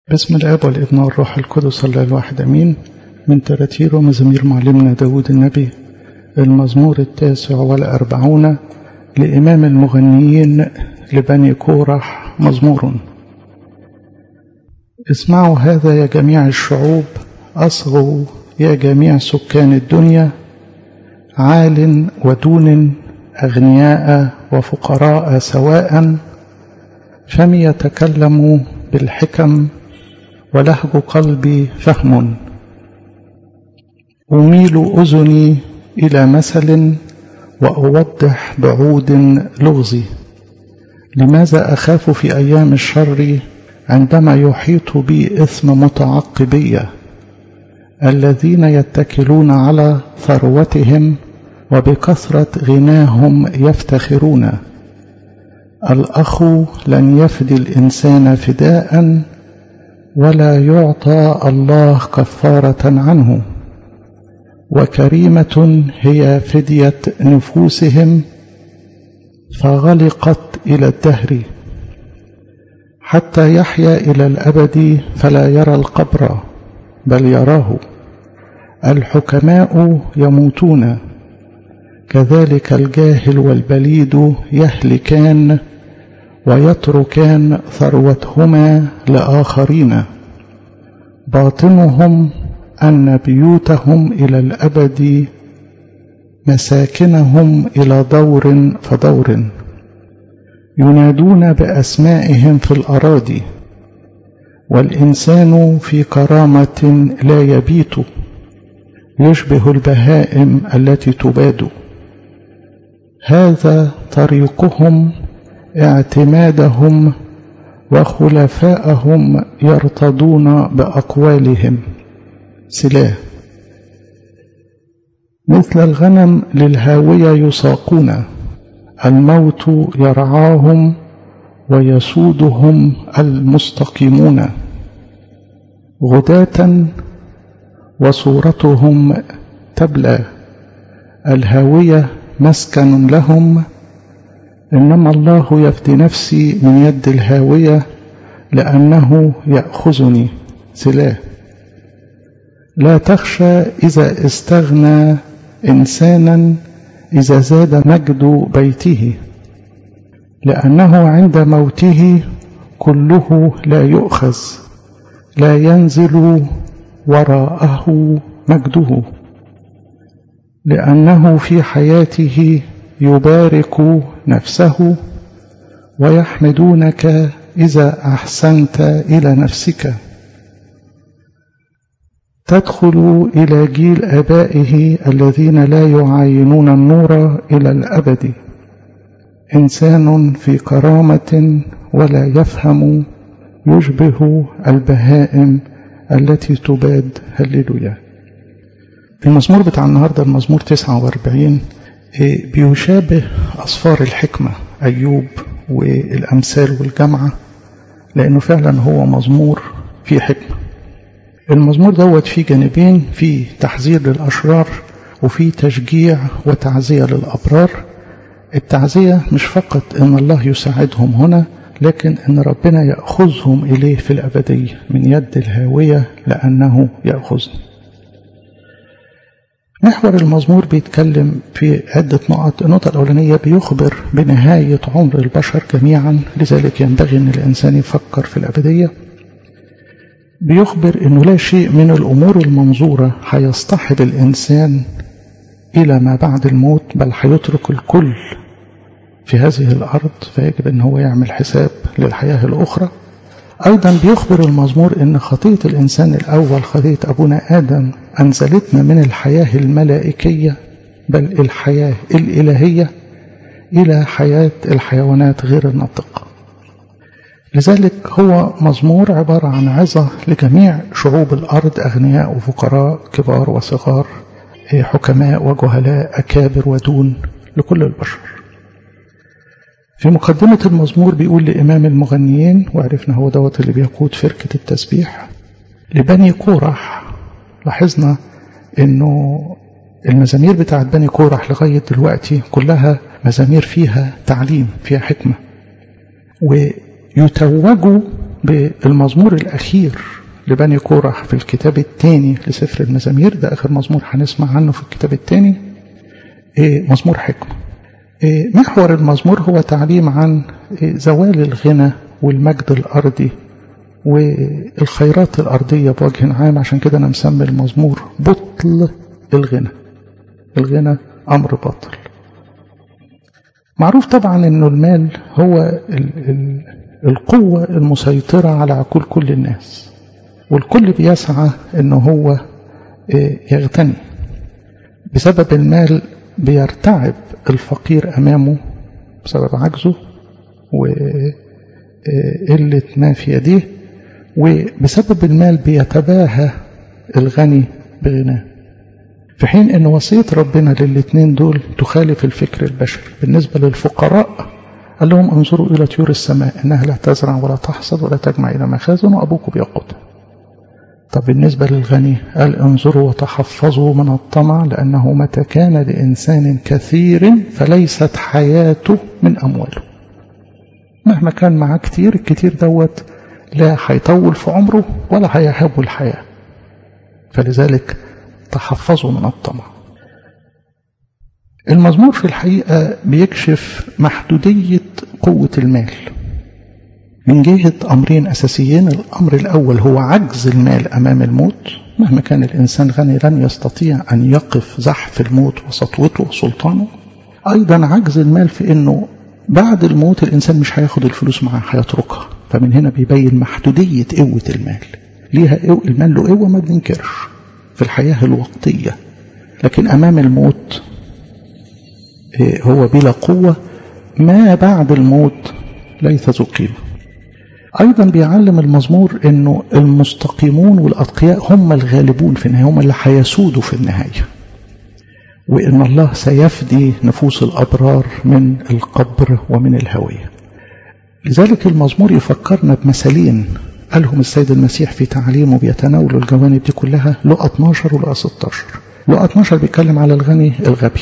بسم الاب والابن والروح القدس الله الواحد امين من تراتير ومزامير معلمنا داود النبي المزمور التاسع والأربعون لإمام المغنيين لبني كورح مزمور اسمعوا هذا يا جميع الشعوب أصغوا يا جميع سكان الدنيا عال ودون أغنياء وفقراء سواء فمي يتكلم بالحكم ولهج قلبي فهم أميل أذني إلى مثل وأوضح بعود لغزي لماذا أخاف في أيام الشر عندما يحيط بي إثم متعقبية الذين يتكلون على ثروتهم وبكثرة غناهم يفتخرون الأخ لن يفدي الإنسان فداء ولا يعطى الله كفارة عنه وكريمة هي فدية نفوسهم فغلقت إلى الدهر حتى يحيا إلى الأبد فلا يرى القبر بل يراه الحكماء يموتون كذلك الجاهل والبليد يهلكان ويتركان ثروتهما لآخرين باطنهم أن بيوتهم إلى الأبد مساكنهم إلى دور فدور ينادون بأسمائهم في الأراضي والإنسان في كرامة لا يبيت يشبه البهائم التي تباد هذا طريقهم اعتمادهم وخلفاءهم يرتضون بأقوالهم سلاه مثل الغنم للهاوية يساقون الموت يرعاهم ويسودهم المستقيمون غداة وصورتهم تبلى الهاوية مسكن لهم إنما الله يفدي نفسي من يد الهاوية لأنه يأخذني سلاه لا تخشى إذا استغنى إنسانا إذا زاد مجد بيته لأنه عند موته كله لا يؤخذ لا ينزل وراءه مجده لأنه في حياته يبارك نفسه ويحمدونك إذا أحسنت إلى نفسك تدخل إلى جيل آبائه الذين لا يعاينون النور إلى الأبد إنسان في كرامة ولا يفهم يشبه البهائم التي تباد هللويا المزمور بتاع النهاردة المزمور 49 بيشابه أصفار الحكمة أيوب والأمثال والجمعة لأنه فعلا هو مزمور فيه حكمة المزمور دوت فيه جانبين فيه تحذير للأشرار وفيه تشجيع وتعزية للأبرار التعزية مش فقط أن الله يساعدهم هنا لكن أن ربنا يأخذهم إليه في الأبدية من يد الهاوية لأنه يأخذني محور المزمور بيتكلم في عدة نقط النقطة الأولانية بيخبر بنهاية عمر البشر جميعا لذلك ينبغي أن الإنسان يفكر في الأبدية بيخبر أنه لا شيء من الأمور المنظورة هيصطحب الإنسان إلى ما بعد الموت بل هيترك الكل في هذه الأرض فيجب أن هو يعمل حساب للحياة الأخرى أيضا بيخبر المزمور أن خطية الإنسان الأول خطية أبونا آدم أنزلتنا من الحياة الملائكية بل الحياة الإلهية إلى حياة الحيوانات غير الناطقة لذلك هو مزمور عبارة عن عظة لجميع شعوب الأرض أغنياء وفقراء كبار وصغار حكماء وجهلاء أكابر ودون لكل البشر في مقدمة المزمور بيقول لإمام المغنيين وعرفنا هو دوت اللي بيقود فرقة التسبيح لبني كورح لاحظنا انه المزامير بتاعت بني كورح لغاية دلوقتي كلها مزامير فيها تعليم فيها حكمة ويتوجوا بالمزمور الأخير لبني كورح في الكتاب الثاني لسفر المزامير ده آخر مزمور هنسمع عنه في الكتاب الثاني مزمور حكمة محور المزمور هو تعليم عن زوال الغنى والمجد الأرضي والخيرات الأرضية بوجه عام عشان كده أنا مسمي المزمور بطل الغنى الغنى أمر باطل معروف طبعا أنه المال هو ال ال القوة المسيطرة على عقول كل الناس والكل بيسعى أنه هو يغتني بسبب المال بيرتعب الفقير أمامه بسبب عجزه وقلة ما في يديه وبسبب المال بيتباهى الغني بغناه في حين أن وصية ربنا للاتنين دول تخالف الفكر البشري بالنسبة للفقراء قال لهم انظروا إلى طيور السماء إنها لا تزرع ولا تحصد ولا تجمع إلى مخازن وأبوكم بيقود طب بالنسبة للغني قال انظروا وتحفظوا من الطمع لأنه متى كان لإنسان كثير فليست حياته من أمواله مهما كان معاه كتير الكتير دوت لا هيطول في عمره ولا هيهب الحياة فلذلك تحفظوا من الطمع المزمور في الحقيقة بيكشف محدودية قوة المال من جهة أمرين أساسيين الأمر الأول هو عجز المال أمام الموت مهما كان الإنسان غني لن يستطيع أن يقف زحف الموت وسطوته وسلطانه أيضا عجز المال في أنه بعد الموت الإنسان مش هياخد الفلوس معاه هيتركها فمن هنا بيبين محدودية قوة المال ليها قوة المال له قوة ما بننكرش في الحياة الوقتية لكن أمام الموت هو بلا قوة ما بعد الموت ليس ذو قيمة أيضا بيعلم المزمور أنه المستقيمون والأتقياء هم الغالبون في النهاية هم اللي هيسودوا في النهاية وأن الله سيفدي نفوس الأبرار من القبر ومن الهوية لذلك المزمور يفكرنا بمثالين قالهم السيد المسيح في تعليمه بيتناولوا الجوانب دي كلها لقى 12 ولقى 16 لقى 12 بيتكلم على الغني الغبي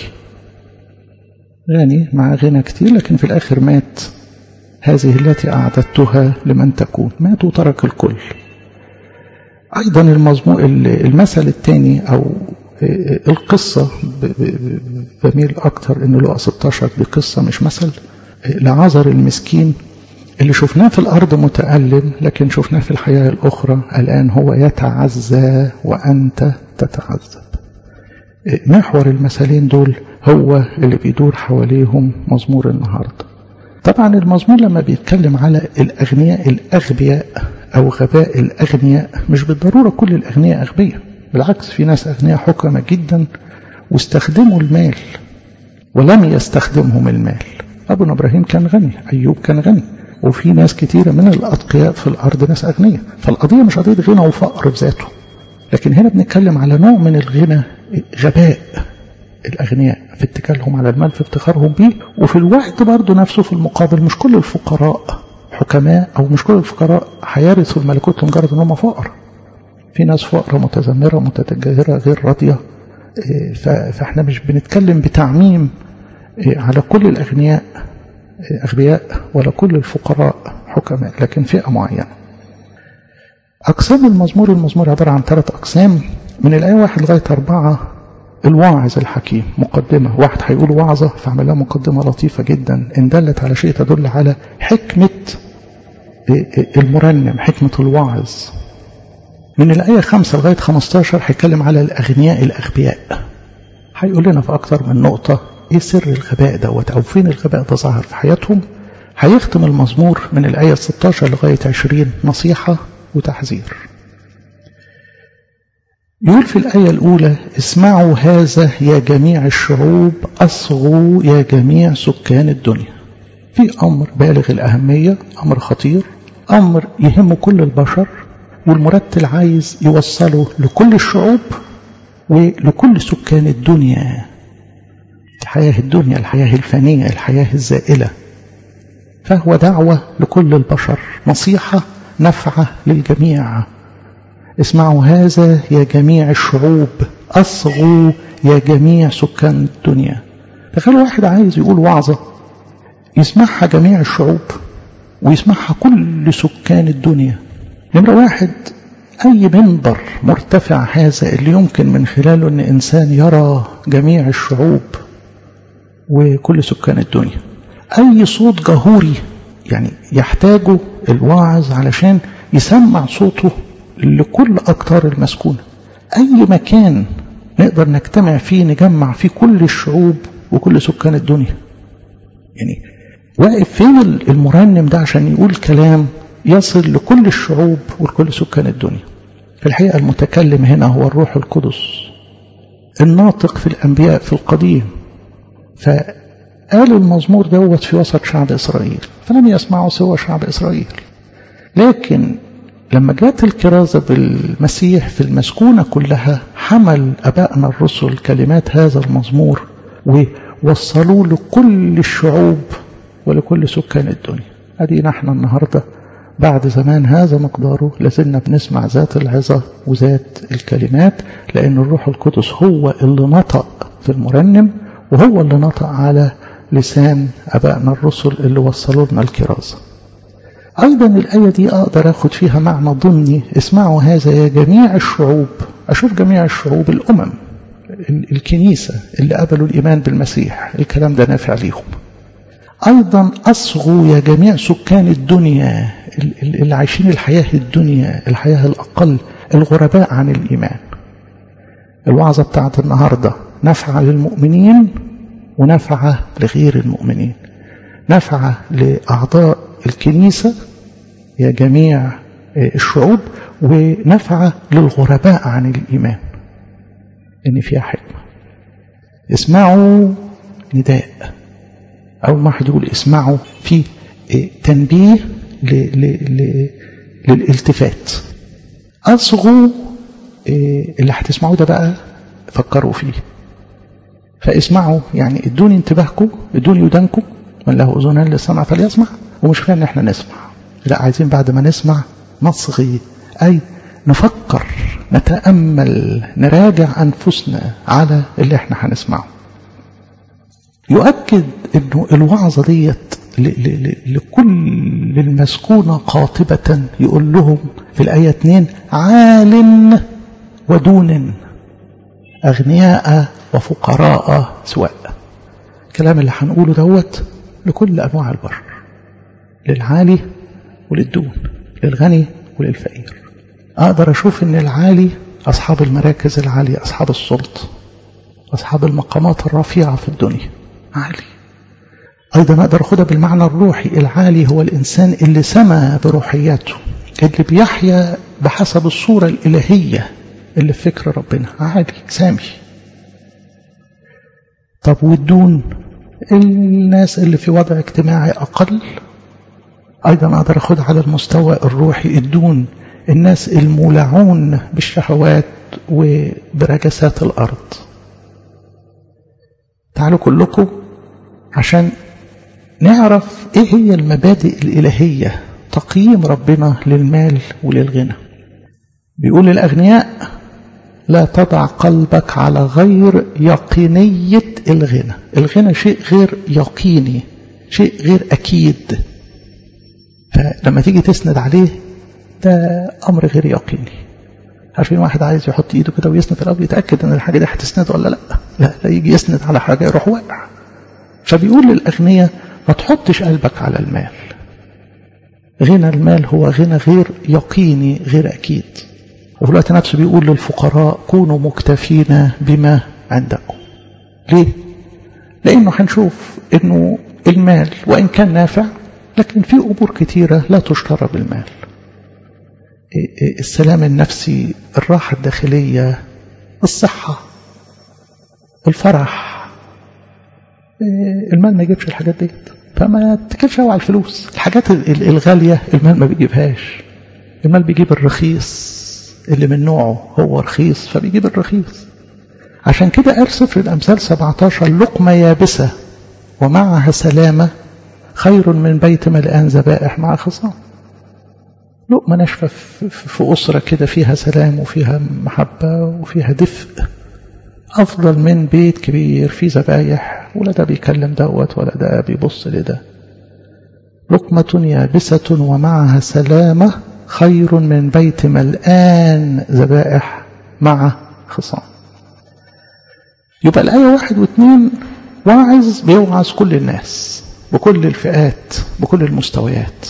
غني مع غنى كتير لكن في الآخر مات هذه التي أعددتها لمن تكون مات وترك الكل أيضا المزمو المثل الثاني أو القصة بميل أكتر إنه لقى 16 دي قصة مش مثل لعذر المسكين اللي شفناه في الأرض متألم لكن شفناه في الحياة الأخرى الآن هو يتعزى وأنت تتعذب محور المثلين دول هو اللي بيدور حواليهم مزمور النهارده طبعا المزمور لما بيتكلم على الأغنياء الأغبياء أو غباء الأغنياء مش بالضرورة كل الأغنياء أغبياء بالعكس في ناس أغنياء حكمة جدا واستخدموا المال ولم يستخدمهم المال أبو إبراهيم كان غني أيوب كان غني وفي ناس كتيرة من الأتقياء في الأرض ناس أغنياء فالقضية مش قضية غنى وفقر بذاته لكن هنا بنتكلم على نوع من الغنى غباء الأغنياء في اتكالهم على المال في افتخارهم به وفي الوقت برضه نفسه في المقابل مش كل الفقراء حكماء أو مش كل الفقراء هيرثوا الملكوت لمجرد أنهم فقراء في ناس فقراء متذمرة متجاهرة غير راضية فاحنا مش بنتكلم بتعميم على كل الأغنياء أغبياء ولا كل الفقراء حكماء لكن فئة معينة أقسام المزمور المزمور عبارة عن ثلاث أقسام من الآية واحد لغاية أربعة الواعظ الحكيم مقدمة واحد هيقول وعظة فعمل لها مقدمة لطيفة جدا إن دلت على شيء تدل على حكمة المرنم حكمة الواعظ من الآية 5 لغاية 15 هيتكلم على الأغنياء الأغبياء هيقول لنا في أكتر من نقطة إيه سر الغباء دوت أو فين الغباء ده ظهر في حياتهم هيختم المزمور من الآية 16 لغاية 20 نصيحة وتحذير يقول في الآية الأولى اسمعوا هذا يا جميع الشعوب أصغوا يا جميع سكان الدنيا في أمر بالغ الأهمية أمر خطير أمر يهم كل البشر والمرتل عايز يوصله لكل الشعوب ولكل سكان الدنيا الحياة الدنيا الحياة الفانية الحياة الزائلة فهو دعوة لكل البشر نصيحة نفعة للجميع اسمعوا هذا يا جميع الشعوب أصغوا يا جميع سكان الدنيا تخيل واحد عايز يقول وعظة يسمعها جميع الشعوب ويسمعها كل سكان الدنيا نمرة واحد أي منبر مرتفع هذا اللي يمكن من خلاله أن إنسان يرى جميع الشعوب وكل سكان الدنيا أي صوت جهوري يعني يحتاجه الواعظ علشان يسمع صوته لكل أقطار المسكونة أي مكان نقدر نجتمع فيه نجمع فيه كل الشعوب وكل سكان الدنيا يعني واقف فين المرنم ده عشان يقول كلام يصل لكل الشعوب ولكل سكان الدنيا في الحقيقة المتكلم هنا هو الروح القدس الناطق في الأنبياء في القديم فقال المزمور دوت في وسط شعب إسرائيل فلم يسمعه سوى شعب إسرائيل لكن لما جاءت الكرازة بالمسيح في المسكونة كلها حمل أبائنا الرسل كلمات هذا المزمور ووصلوه لكل الشعوب ولكل سكان الدنيا أدينا احنا النهاردة بعد زمان هذا مقداره لازلنا بنسمع ذات العظة وذات الكلمات لأن الروح القدس هو اللي نطق في المرنم وهو اللي نطق على لسان أبائنا الرسل اللي وصلوا لنا الكرازة أيضا الآية دي أقدر أخد فيها معنى ضمني اسمعوا هذا يا جميع الشعوب أشوف جميع الشعوب الأمم الكنيسة اللي قبلوا الإيمان بالمسيح الكلام ده نافع ليهم أيضا أصغوا يا جميع سكان الدنيا اللي عايشين الحياة الدنيا الحياة الأقل الغرباء عن الإيمان الوعظة بتاعت النهاردة نفعة للمؤمنين ونفعة لغير المؤمنين نفعة لأعضاء الكنيسة يا جميع الشعوب ونفعة للغرباء عن الإيمان إن فيها حكمة اسمعوا نداء أول ما حد يقول اسمعوا في تنبيه ل ل ل للالتفات أصغوا اللي هتسمعوه ده بقى فكروا فيه فاسمعوا يعني ادوني انتباهكم ادوني ودانكم من له اذنان للسمع فليسمع ومش كفايه ان احنا نسمع لا عايزين بعد ما نسمع نصغي اي نفكر نتامل نراجع انفسنا على اللي احنا هنسمعه يؤكد انه الوعظه ديت لكل المسكونة قاطبة يقول لهم في الآية 2 عال ودون أغنياء وفقراء سواء الكلام اللي هنقوله دوت لكل أنواع البشر للعالي وللدون للغني وللفقير أقدر أشوف أن العالي أصحاب المراكز العالية أصحاب السلطة أصحاب المقامات الرفيعة في الدنيا عالي أيضا أقدر أخدها بالمعنى الروحي العالي هو الإنسان اللي سمى بروحياته اللي بيحيا بحسب الصورة الإلهية اللي في فكر ربنا عالي سامي طب والدون الناس اللي في وضع اجتماعي أقل أيضا أقدر أخدها على المستوى الروحي الدون الناس المولعون بالشهوات وبرجسات الأرض تعالوا كلكم عشان نعرف ايه هي المبادئ الإلهية تقييم ربنا للمال وللغنى بيقول الأغنياء لا تضع قلبك على غير يقينية الغنى الغنى شيء غير يقيني شيء غير أكيد فلما تيجي تسند عليه ده أمر غير يقيني عارفين واحد عايز يحط ايده كده ويسند الأرض يتأكد ان الحاجة دي هتسند ولا لا لا لا يجي يسند على حاجة يروح واقع فبيقول للأغنياء ما تحطش قلبك على المال غنى المال هو غنى غير يقيني غير أكيد وفي الوقت نفسه بيقول للفقراء كونوا مكتفين بما عندكم ليه؟ لأنه هنشوف أنه المال وإن كان نافع لكن في أمور كثيرة لا تشترى بالمال السلام النفسي الراحة الداخلية الصحة الفرح المال ما يجيبش الحاجات ديت فما تكلش على الفلوس الحاجات الغالية المال ما بيجيبهاش المال بيجيب الرخيص اللي من نوعه هو رخيص فبيجيب الرخيص عشان كده قال سفر الأمثال 17 لقمة يابسة ومعها سلامة خير من بيت ملآن ذبائح مع خصام لقمة ناشفة في أسرة كده فيها سلام وفيها محبة وفيها دفء أفضل من بيت كبير فيه ذبايح ولا ده بيكلم دوت ولا ده بيبص لده لقمة يابسة ومعها سلامة خير من بيت ملآن ذبائح مع خصام يبقى الآية واحد واثنين واعظ بيوعظ كل الناس بكل الفئات بكل المستويات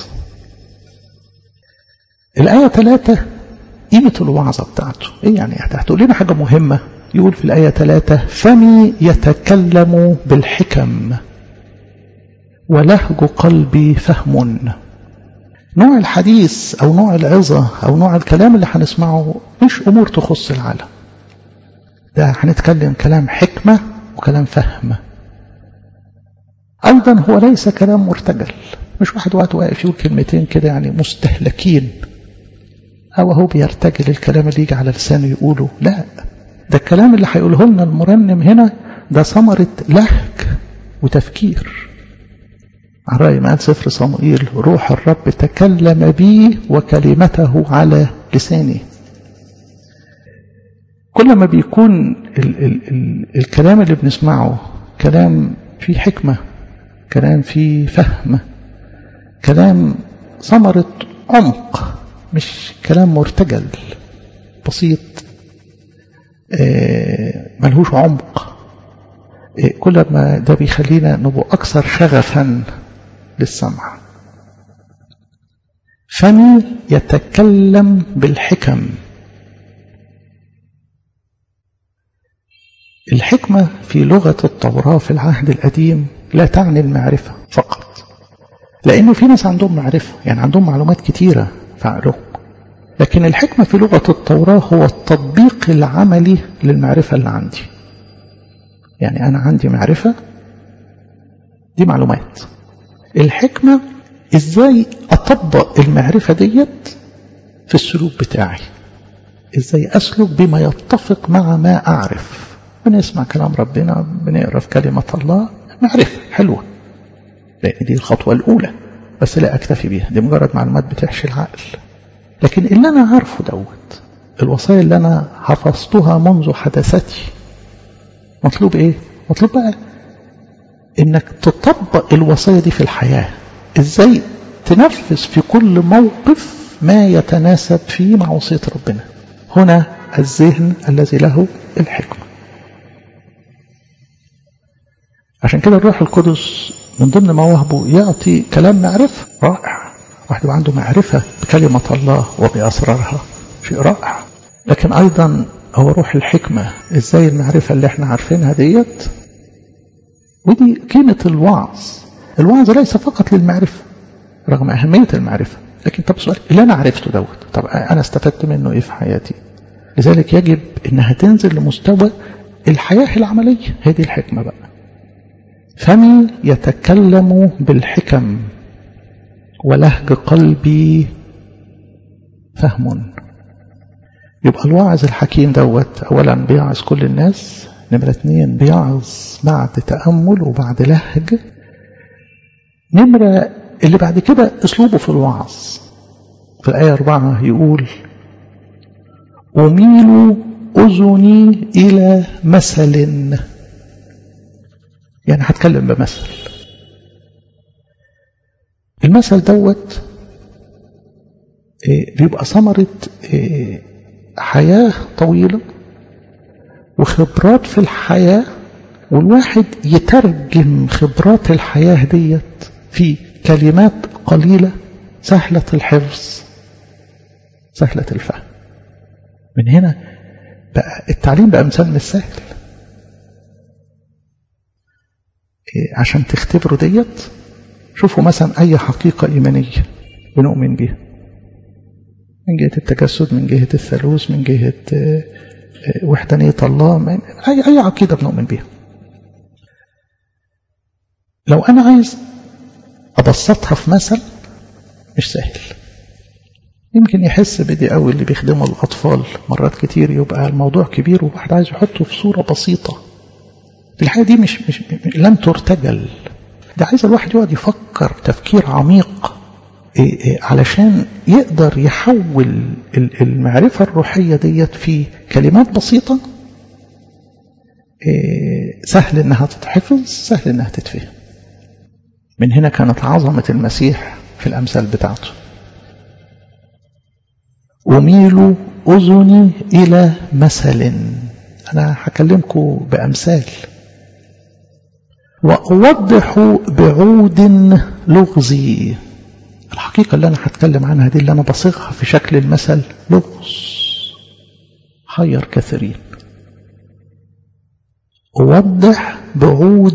الآية ثلاثة قيمة الوعظة بتاعته إيه يعني هتقول لنا حاجة مهمة يقول في الآية ثلاثة فمي يتكلم بالحكم ولهج قلبي فهم نوع الحديث أو نوع العظة أو نوع الكلام اللي هنسمعه مش أمور تخص العالم ده هنتكلم كلام حكمة وكلام فهم أيضا هو ليس كلام مرتجل مش واحد وقت واقف يقول كلمتين كده يعني مستهلكين أو هو بيرتجل الكلام اللي يجي على لسانه يقوله لا ده الكلام اللي هيقوله لنا المرنم هنا ده ثمرة لهج وتفكير على رأي ما قال سفر صموئيل روح الرب تكلم بي وكلمته على لساني كل ما بيكون ال ال ال الكلام اللي بنسمعه كلام فيه حكمة كلام فيه فهم كلام ثمرة عمق مش كلام مرتجل بسيط ملهوش عمق كل ما ده بيخلينا نبقى أكثر شغفا للسمع فمي يتكلم بالحكم الحكمة في لغة التوراة في العهد القديم لا تعني المعرفة فقط لأنه في ناس عندهم معرفة يعني عندهم معلومات كتيرة في عقلهم لكن الحكمة في لغة التوراة هو التطبيق العملي للمعرفة اللي عندي يعني أنا عندي معرفة دي معلومات الحكمة إزاي أطبق المعرفة ديت في السلوك بتاعي إزاي أسلك بما يتفق مع ما أعرف بنسمع كلام ربنا بنقرأ في كلمة الله معرفة حلوة لأن دي الخطوة الأولى بس لا أكتفي بيها دي مجرد معلومات بتحشي العقل لكن اللي أنا عارفه دوت الوصايا اللي أنا حفظتها منذ حدثتي مطلوب إيه؟ مطلوب بقى إنك تطبق الوصايا دي في الحياة إزاي تنفذ في كل موقف ما يتناسب فيه مع وصية ربنا هنا الذهن الذي له الحكمة عشان كده الروح القدس من ضمن مواهبه يعطي كلام معرفة رائع واحد عنده معرفة بكلمة الله وبأسرارها شيء رائع لكن أيضا هو روح الحكمة إزاي المعرفة اللي احنا عارفينها ديت ودي قيمة الوعظ الوعظ ليس فقط للمعرفة رغم أهمية المعرفة لكن طب سؤال اللي أنا عرفته دوت طب أنا استفدت منه إيه في حياتي لذلك يجب إنها تنزل لمستوى الحياة العملية هذه الحكمة بقى فمي يتكلم بالحكم ولهج قلبي فهم يبقى الواعظ الحكيم دوت أولا بيعظ كل الناس نمرة اتنين بيعظ بعد تأمل وبعد لهج نمرة اللي بعد كده أسلوبه في الوعظ في الآية أربعة يقول أميل أذني إلى مثل يعني هتكلم بمثل المثل دوت بيبقى ثمرة حياة طويلة وخبرات في الحياة والواحد يترجم خبرات الحياة ديت في كلمات قليلة سهلة الحفظ سهلة الفهم من هنا بقى التعليم بقى مثال مش سهل عشان تختبروا ديت شوفوا مثلا أي حقيقة إيمانية بنؤمن بيها من جهة التجسد من جهة الثالوث من جهة وحدانية الله من أي أي عقيدة بنؤمن بيها لو أنا عايز أبسطها في مثل مش سهل يمكن يحس بدي قوي اللي بيخدموا الأطفال مرات كتير يبقى الموضوع كبير وواحد عايز يحطه في صورة بسيطة الحاجة دي مش, مش لم ترتجل ده عايز الواحد يقعد يفكر تفكير عميق إيه إيه علشان يقدر يحول المعرفة الروحية ديت في كلمات بسيطة إيه سهل انها تتحفظ سهل انها تتفهم من هنا كانت عظمة المسيح في الأمثال بتاعته أميل أذني إلى مثل أنا هكلمكم بأمثال وأوضح بعود لغزي الحقيقة اللي أنا هتكلم عنها دي اللي أنا بصيغها في شكل المثل لغز حير كثيرين أوضح بعود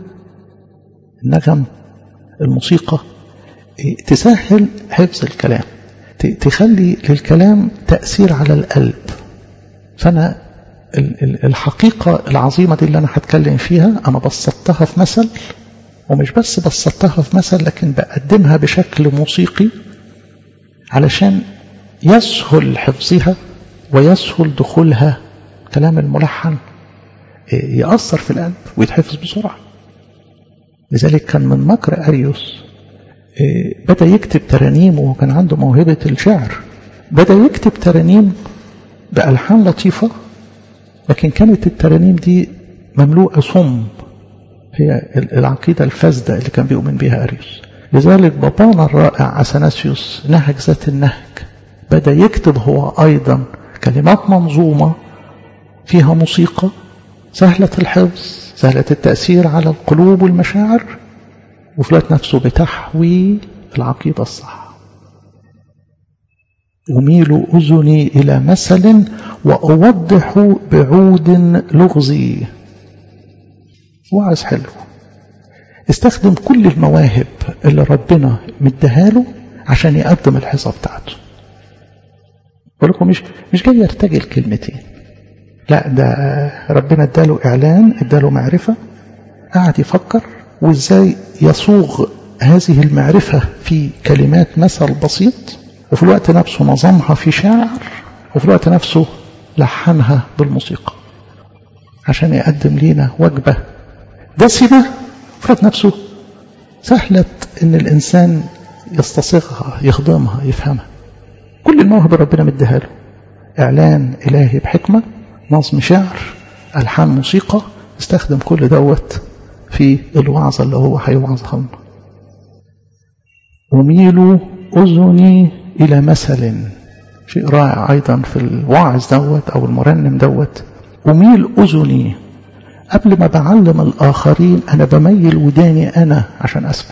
النغم الموسيقى تسهل حفظ الكلام تخلي للكلام تأثير على القلب فأنا الحقيقة العظيمة دي اللي أنا هتكلم فيها أنا بسطتها في مثل ومش بس بسطتها في مثل لكن بقدمها بشكل موسيقي علشان يسهل حفظها ويسهل دخولها كلام الملحن يأثر في القلب ويتحفظ بسرعة لذلك كان من مكر أريوس بدأ يكتب ترانيم وهو كان عنده موهبة الشعر بدأ يكتب ترانيم بألحان لطيفة لكن كانت الترانيم دي مملوءة صم هي العقيدة الفاسدة اللي كان بيؤمن بها أريوس لذلك بابانا الرائع أثناسيوس نهج ذات النهج بدأ يكتب هو أيضا كلمات منظومة فيها موسيقى سهلة الحفظ سهلة التأثير على القلوب والمشاعر وفي الوقت نفسه بتحوي العقيدة الصح أميل أذني إلى مثل وأوضح بعود لغزي وعظ حلو استخدم كل المواهب اللي ربنا مديها له عشان يقدم الحصة بتاعته بقول لكم مش مش جاي يرتجل كلمتين لا ده ربنا اداله اعلان اداله معرفه قعد يفكر وازاي يصوغ هذه المعرفه في كلمات مثل بسيط وفي الوقت نفسه نظمها في شعر وفي الوقت نفسه لحنها بالموسيقى عشان يقدم لينا وجبه دسمه في الوقت نفسه سهله ان الانسان يستصيغها يخدمها يفهمها كل المواهب ربنا مديها له اعلان الهي بحكمه نظم شعر الحان موسيقى استخدم كل دوت في الوعظه اللي هو هيوعظها لنا أميل أذني إلى مثل شيء رائع أيضا في الواعظ دوت أو المرنم دوت أميل أذني قبل ما بعلم الآخرين أنا بميل وداني أنا عشان أسمع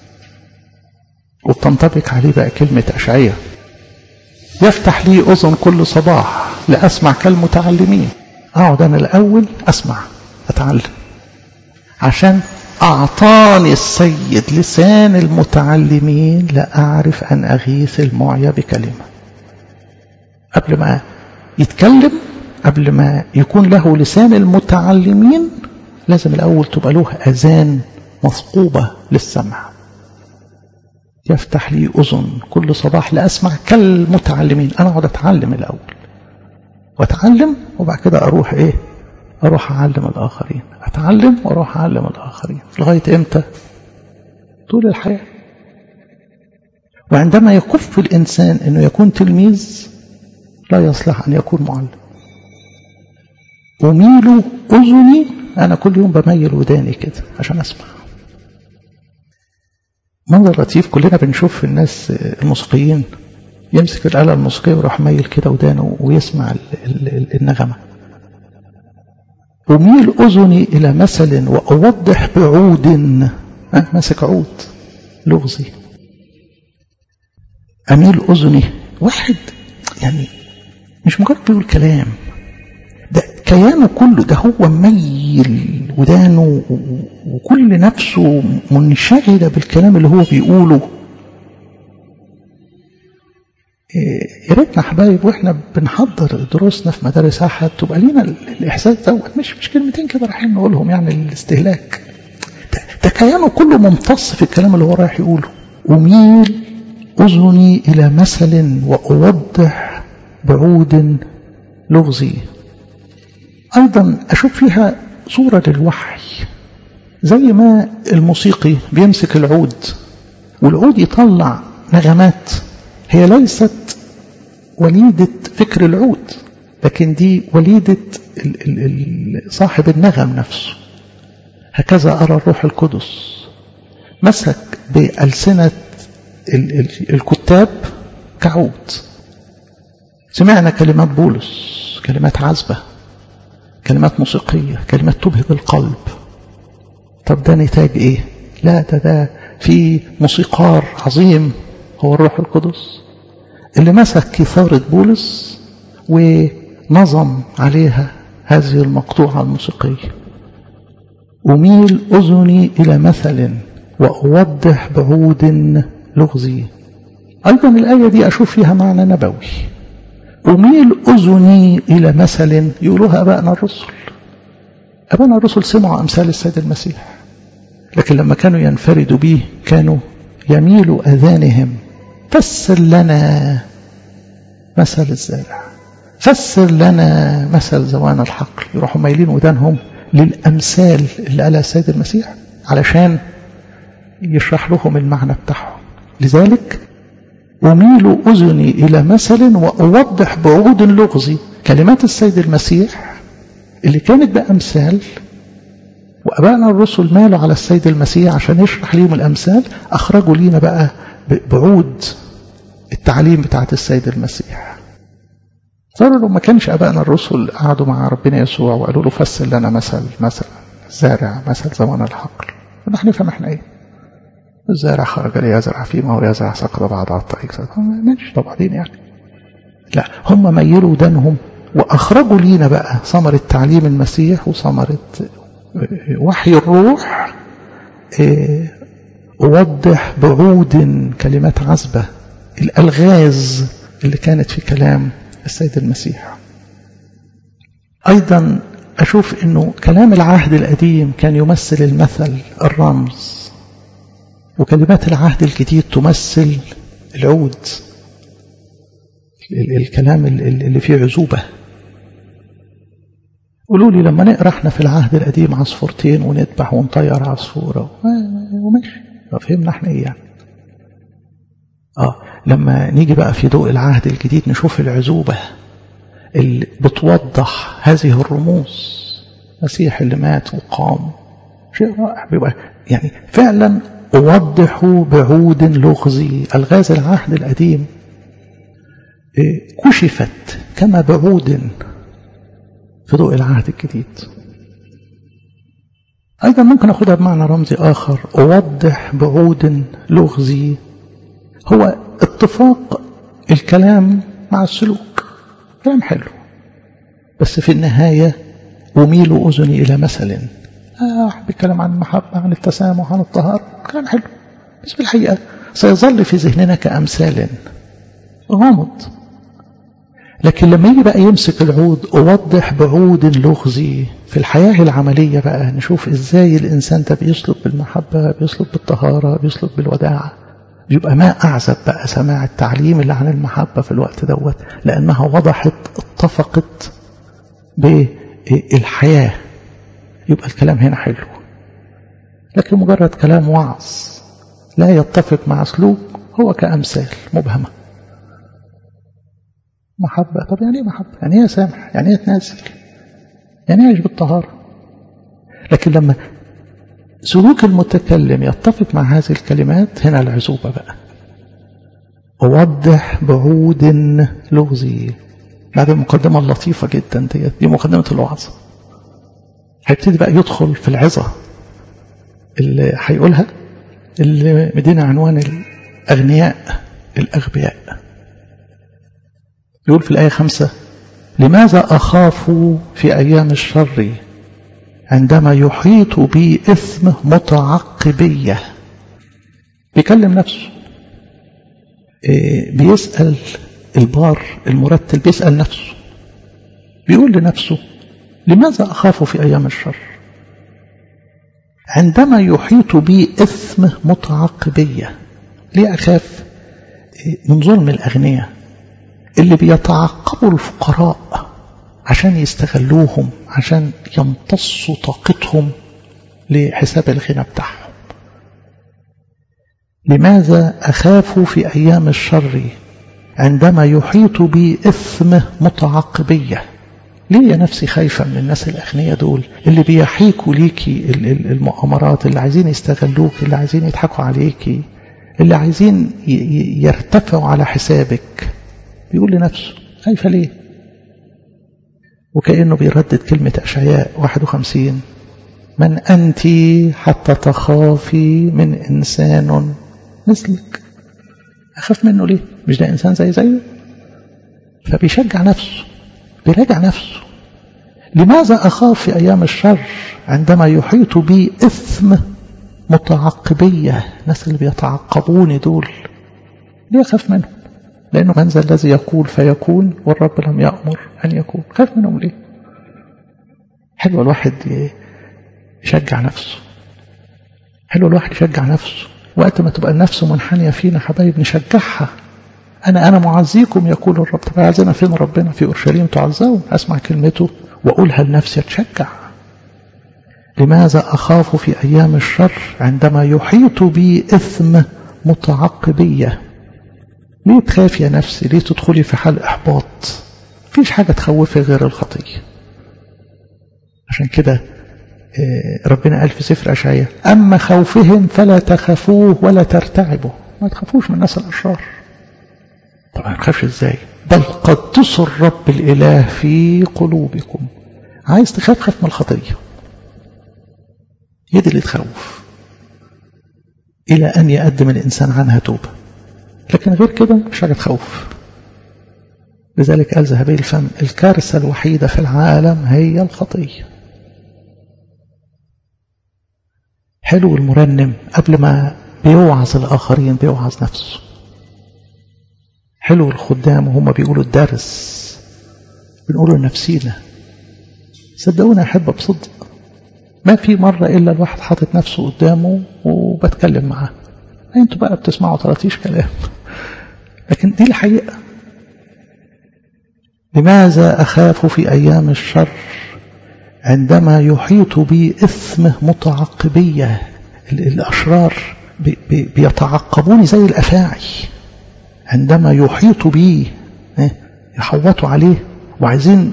وبتنطبق عليه بقى كلمة أشعية يفتح لي أذن كل صباح لأسمع كالمتعلمين أقعد أنا الأول أسمع أتعلم عشان أعطاني السيد لسان المتعلمين لأعرف أن أغيث المعيا بكلمة قبل ما يتكلم قبل ما يكون له لسان المتعلمين لازم الأول تبقى له أذان مثقوبة للسمع يفتح لي أذن كل صباح لأسمع كالمتعلمين أنا أقعد أتعلم الأول وأتعلم وبعد كده أروح إيه أروح أعلم الآخرين أتعلم وأروح أعلم الآخرين لغاية إمتى طول الحياة وعندما يكف الإنسان أنه يكون تلميذ لا يصلح أن يكون معلم أميل أذني أنا كل يوم بميل وداني كده عشان أسمع منظر لطيف كلنا بنشوف الناس الموسيقيين يمسك الآلة الموسيقية ويروح ميل كده ودانه ويسمع النغمة أميل أذني إلى مثل وأوضح بعود أه ماسك عود لغزي أميل أذني واحد يعني مش مجرد بيقول كلام ده كيانه كله ده هو ميل ودانه وكل نفسه منشغلة بالكلام اللي هو بيقوله يا ريتنا حبايب واحنا بنحضر دروسنا في مدارس احد تبقى لينا الاحساس دوت مش مش كلمتين كده رايحين نقولهم يعني الاستهلاك ده, ده كيانه كله ممتص في الكلام اللي هو رايح يقوله أميل أذني إلى مثل وأوضح بعود لغزي أيضا أشوف فيها صورة للوحي زي ما الموسيقي بيمسك العود والعود يطلع نغمات هي ليست وليدة فكر العود لكن دي وليدة ال ال ال صاحب النغم نفسه هكذا أرى الروح القدس مسك بألسنة الكتاب كعود سمعنا كلمات بولس كلمات عذبة كلمات موسيقية كلمات تبهج القلب طب ده نتاج ايه لا ده ده في موسيقار عظيم هو الروح القدس اللي مسك كثارة بولس ونظم عليها هذه المقطوعة الموسيقية أميل أذني إلى مثل وأوضح بعود لغزي أيضا الآية دي أشوف فيها معنى نبوي أميل أذني إلى مثل يقولوها أبائنا الرسل أبائنا الرسل سمعوا أمثال السيد المسيح لكن لما كانوا ينفردوا به كانوا يميلوا أذانهم فسر لنا مثل الزارع فسر لنا مثل زوان الحقل يروحوا مايلين ودانهم للأمثال اللي قالها السيد المسيح علشان يشرح لهم المعنى بتاعهم لذلك أميل أذني إلى مثل وأوضح بعود لغزي كلمات السيد المسيح اللي كانت بأمثال وأبائنا الرسل مالوا على السيد المسيح عشان يشرح لهم الأمثال أخرجوا لينا بقى بعود التعليم بتاعت السيد المسيح صاروا لو ما كانش أبائنا الرسل قعدوا مع ربنا يسوع وقالوا له فسر لنا مثل مثلا الزارع مثل زمان الحقل فنحن نفهم احنا ايه الزارع خرج ليزرع فيما هو يزرع سقط بعض على الطريق ماشي طب بعدين يعني لا هم ميلوا ودانهم واخرجوا لينا بقى ثمرة تعليم المسيح وثمرة وحي الروح أوضح بعود كلمات عذبة الألغاز اللي كانت في كلام السيد المسيح أيضا أشوف أنه كلام العهد القديم كان يمثل المثل الرمز وكلمات العهد الجديد تمثل العود الكلام اللي فيه عزوبة قولوا لي لما نقرا احنا في العهد القديم عصفورتين ونذبح ونطير عصفوره وماشي فهمنا احنا ايه يعني اه لما نيجي بقى في ضوء العهد الجديد نشوف العزوبه اللي بتوضح هذه الرموز المسيح اللي مات وقام شيء رائع بيبقى يعني فعلا أوضح بعود لغزي ألغاز العهد القديم كشفت كما بعود في ضوء العهد الجديد أيضا ممكن أخذها بمعنى رمزي آخر أوضح بعود لغزي هو اتفاق الكلام مع السلوك كلام حلو بس في النهاية أميل أذني إلى مثل آه بيتكلم عن المحبة عن التسامح عن الطهارة كلام حلو بس في الحقيقة سيظل في ذهننا كأمثال غامض لكن لما يجي بقى يمسك العود أوضح بعود لغزي في الحياة العملية بقى نشوف إزاي الإنسان ده بيسلك بالمحبة بيسلك بالطهارة بيسلك بالوداعة يبقى ما أعزب بقى سماع التعليم اللي عن المحبة في الوقت دوت لأنها وضحت اتفقت بالحياة يبقى الكلام هنا حلو لكن مجرد كلام وعظ لا يتفق مع سلوك هو كأمثال مبهمة محبة طب يعني ايه محبة يعني ايه سامح يعني ايه تنازل يعني ايه يعيش بالطهارة لكن لما سلوك المتكلم يتفق مع هذه الكلمات هنا العزوبة بقى أوضح بعود لغزي بعد المقدمة اللطيفة جدا ديت دي مقدمة الوعظة هيبتدي بقى يدخل في العظة اللي هيقولها اللي مدينا عنوان الأغنياء الأغبياء يقول في الآية خمسة لماذا أخاف في أيام الشر عندما يحيط بي إثم متعقبية بيكلم نفسه إيه بيسأل البار المرتل بيسأل نفسه بيقول لنفسه لماذا أخاف في أيام الشر عندما يحيط بي إثم متعقبية ليه أخاف من ظلم الأغنياء اللي بيتعقبوا الفقراء عشان يستغلوهم عشان يمتصوا طاقتهم لحساب الغنى بتاعهم لماذا أخاف في أيام الشر عندما يحيط بي إثم متعقبية ليه يا نفسي خايفة من الناس الأغنياء دول اللي بيحيكوا ليكي المؤامرات اللي عايزين يستغلوك اللي عايزين يضحكوا عليكي اللي عايزين يرتفعوا على حسابك بيقول لنفسه خايفة ليه وكأنه بيردد كلمة أشعياء 51 من أنت حتى تخافي من إنسان مثلك أخاف منه ليه مش ده إنسان زي زيه فبيشجع نفسه بيراجع نفسه لماذا أخاف في أيام الشر عندما يحيط بي إثم متعقبية الناس اللي بيتعقبوني دول ليه أخاف منهم لأنه من ذا الذي يقول فيكون والرب لم يأمر أن يكون خاف منهم ليه حلو الواحد يشجع نفسه حلو الواحد يشجع نفسه وقت ما تبقى النفس منحنية فينا حبايب نشجعها أنا أنا معزيكم يقول الرب طب عايزنا فين ربنا في أورشليم تعزون أسمع كلمته وأقولها لنفسي أتشجع لماذا أخاف في أيام الشر عندما يحيط بي إثم متعقبية ليه تخاف يا نفسي ليه تدخلي في حال إحباط فيش حاجة تخوفي غير الخطية عشان كده ربنا قال في سفر أشعياء أما خوفهم فلا تخافوه ولا ترتعبوا ما تخافوش من الناس الأشرار طبعا ما تخافش ازاي بل قدسوا الرب الإله في قلوبكم عايز تخاف خاف من الخطية هي دي اللي تخوف إلى أن يقدم الإنسان عنها توبة لكن غير كده مش حاجة تخوف لذلك قال ذهبي الفم الكارثة الوحيدة في العالم هي الخطية حلو المرنم قبل ما بيوعظ الآخرين بيوعظ نفسه حلو الخدام وهم بيقولوا الدرس بنقوله لنفسينا صدقوني أحب بصدق ما في مرة إلا الواحد حاطط نفسه قدامه وبتكلم معاه انتوا بقى بتسمعوا طرطيش كلام لكن دي الحقيقة لماذا أخاف في أيام الشر عندما يحيط بي إثم متعقبية الأشرار بيتعقبوني زي الأفاعي عندما يحيط بي يحوطوا عليه وعايزين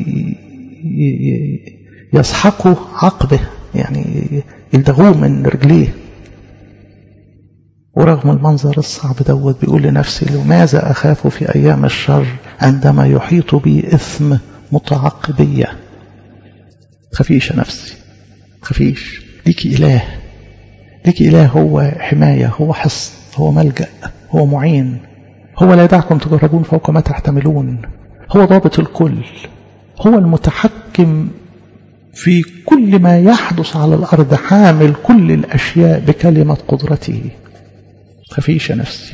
يسحقوا عقبه يعني يلدغوه من رجليه ورغم المنظر الصعب دوت بيقول لنفسي لماذا أخاف في أيام الشر عندما يحيط بي إثم متعقبية تخافيش يا نفسي تخافيش ليكي إله ليكي إله هو حماية هو حصن هو ملجأ هو معين هو لا يدعكم تجربون فوق ما تحتملون هو ضابط الكل هو المتحكم في كل ما يحدث على الأرض حامل كل الأشياء بكلمة قدرته خفيش يا نفسي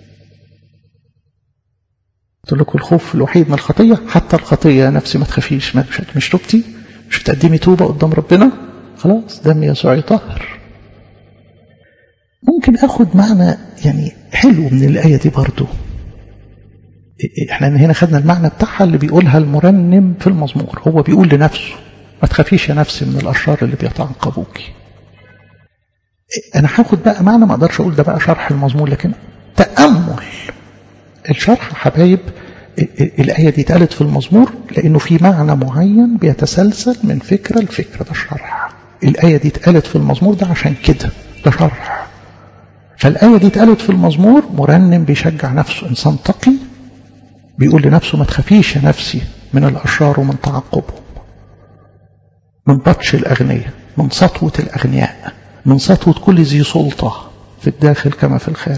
قلت لكم الخوف الوحيد من الخطية حتى الخطية يا نفسي ما تخافيش ما مش توبتي مش بتقدمي توبة قدام ربنا خلاص دم يسوع يطهر ممكن اخد معنى يعني حلو من الآية دي برضو احنا هنا خدنا المعنى بتاعها اللي بيقولها المرنم في المزمور هو بيقول لنفسه ما تخافيش يا نفسي من الأشرار اللي بيتعقبوكي أنا هاخد بقى معنى ما أقدرش أقول ده بقى شرح المزمور لكن تأمل الشرح حبايب الآية دي اتقالت في المزمور لأنه في معنى معين بيتسلسل من فكرة لفكرة ده شرح الآية دي اتقالت في المزمور ده عشان كده ده شرح فالآية دي اتقالت في المزمور مرنم بيشجع نفسه إنسان تقي بيقول لنفسه ما تخافيش يا نفسي من الأشرار ومن تعقبهم من بطش الأغنياء من سطوة الأغنياء من سطوة كل ذي سلطة في الداخل كما في الخارج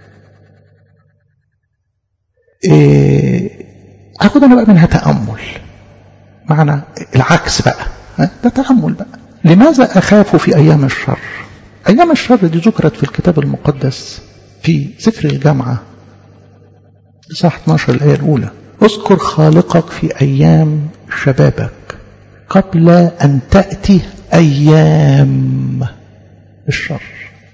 إيه أخذ أنا بقى منها تأمل معنى العكس بقى ده تأمل بقى لماذا أخاف في أيام الشر أيام الشر دي ذكرت في الكتاب المقدس في سفر الجامعة صح 12 الآية الأولى اذكر خالقك في أيام شبابك قبل أن تأتي أيام الشر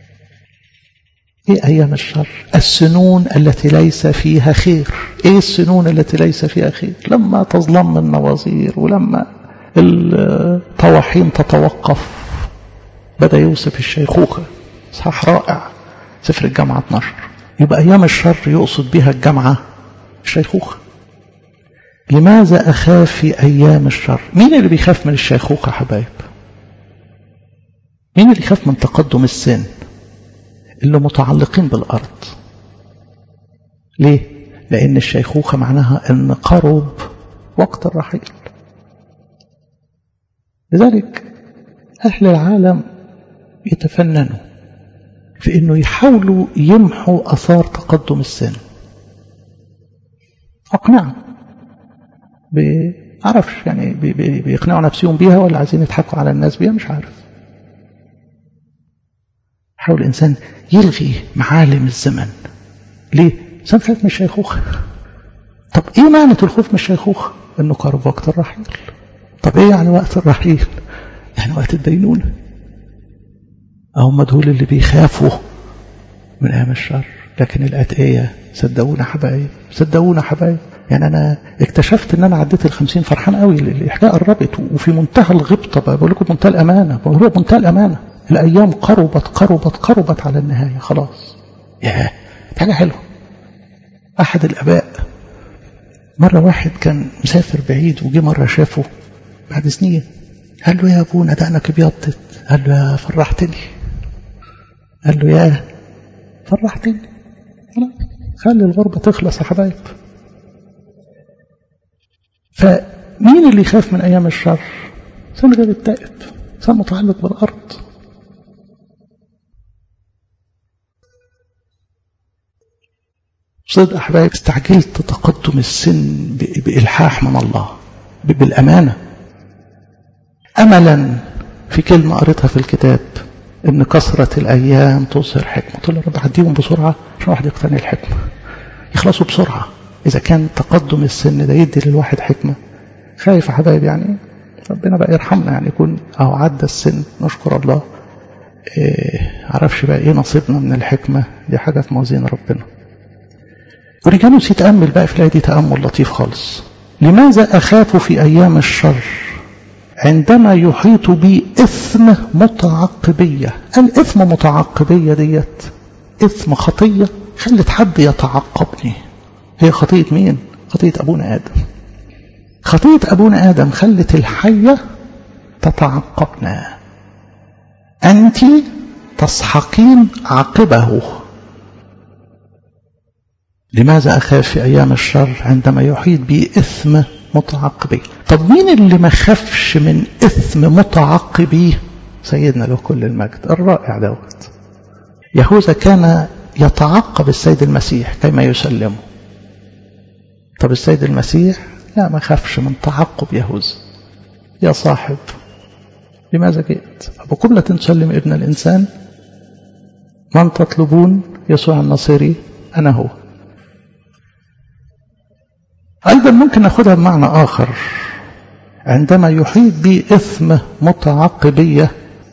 ايه ايام الشر السنون التي ليس فيها خير ايه السنون التي ليس فيها خير لما تظلم النوازير ولما الطواحين تتوقف بدا يوصف الشيخوخه صح رائع سفر الجامعه 12 يبقى ايام الشر يقصد بها الجامعه الشيخوخه لماذا أخاف في أيام الشر مين اللي بيخاف من الشيخوخة حبايب مين اللي يخاف من تقدم السن اللي متعلقين بالأرض ليه لأن الشيخوخة معناها أن قرب وقت الرحيل لذلك أهل العالم يتفننوا في أنه يحاولوا يمحوا أثار تقدم السن أقنعوا بعرفش يعني بيقنعوا نفسهم بيها ولا عايزين يضحكوا على الناس بيها مش عارف حاول الإنسان يلغي معالم الزمن ليه؟ الإنسان خايف من الشيخوخة طب إيه معنى الخوف من الشيخوخة؟ إنه قرب وقت الرحيل طب إيه يعني وقت الرحيل؟ يعني وقت الدينونة هم دول اللي بيخافوا من أيام الشر لكن الأتقية صدقونا حبايب صدقونا حبايب يعني أنا اكتشفت إن أنا عديت الخمسين فرحان قوي الإحياء قربت وفي منتهى الغبطة بقول لكم منتهى الأمانة بقول منتهى الأمانة الأيام قربت قربت قربت على النهاية خلاص ياه حاجة حلوة أحد الآباء مرة واحد كان مسافر بعيد وجي مرة شافه بعد سنين قال له يا أبونا دقنك ابيضت قال له يا فرحتني قال له يا فرحتني خلاص خلي الغربة تخلص يا حبايب فمين اللي يخاف من أيام الشر إنسان غير التائب إنسان متعلق بالأرض صدق أحبائي استعجلت تقدم السن بإلحاح من الله بالأمانة أملا في كلمة قريتها في الكتاب إن كثرة الأيام تظهر حكمة قلت له يا رب عديهم بسرعة عشان واحد يقتني الحكمة يخلصوا بسرعة إذا كان تقدم السن ده يدي للواحد حكمة خايف يا حبايب يعني ربنا بقى يرحمنا يعني يكون أو عدى السن نشكر الله إيه عرفش بقى إيه نصيبنا من الحكمة دي حاجة في موازين ربنا ورجانوس يتأمل بقى في الآية دي تأمل لطيف خالص لماذا أخاف في أيام الشر عندما يحيط بي إثم متعقبية الإثم متعقبية ديت إثم خطية خلت حد يتعقبني هي خطية مين؟ خطية أبونا آدم خطية أبونا آدم خلت الحية تتعقبنا أنت تسحقين عقبه لماذا أخاف في أيام الشر عندما يحيط بي إثم متعقبي طب مين اللي ما خافش من إثم متعقبي سيدنا له كل المجد الرائع دوت يهوذا كان يتعقب السيد المسيح كما يسلمه طب السيد المسيح لا ما خافش من تعقب يهوذا يا صاحب لماذا جئت أبوكم لا تسلم ابن الإنسان من تطلبون يسوع النصيري أنا هو أيضا ممكن ناخدها بمعنى آخر عندما يحيط بي إثم متعقبية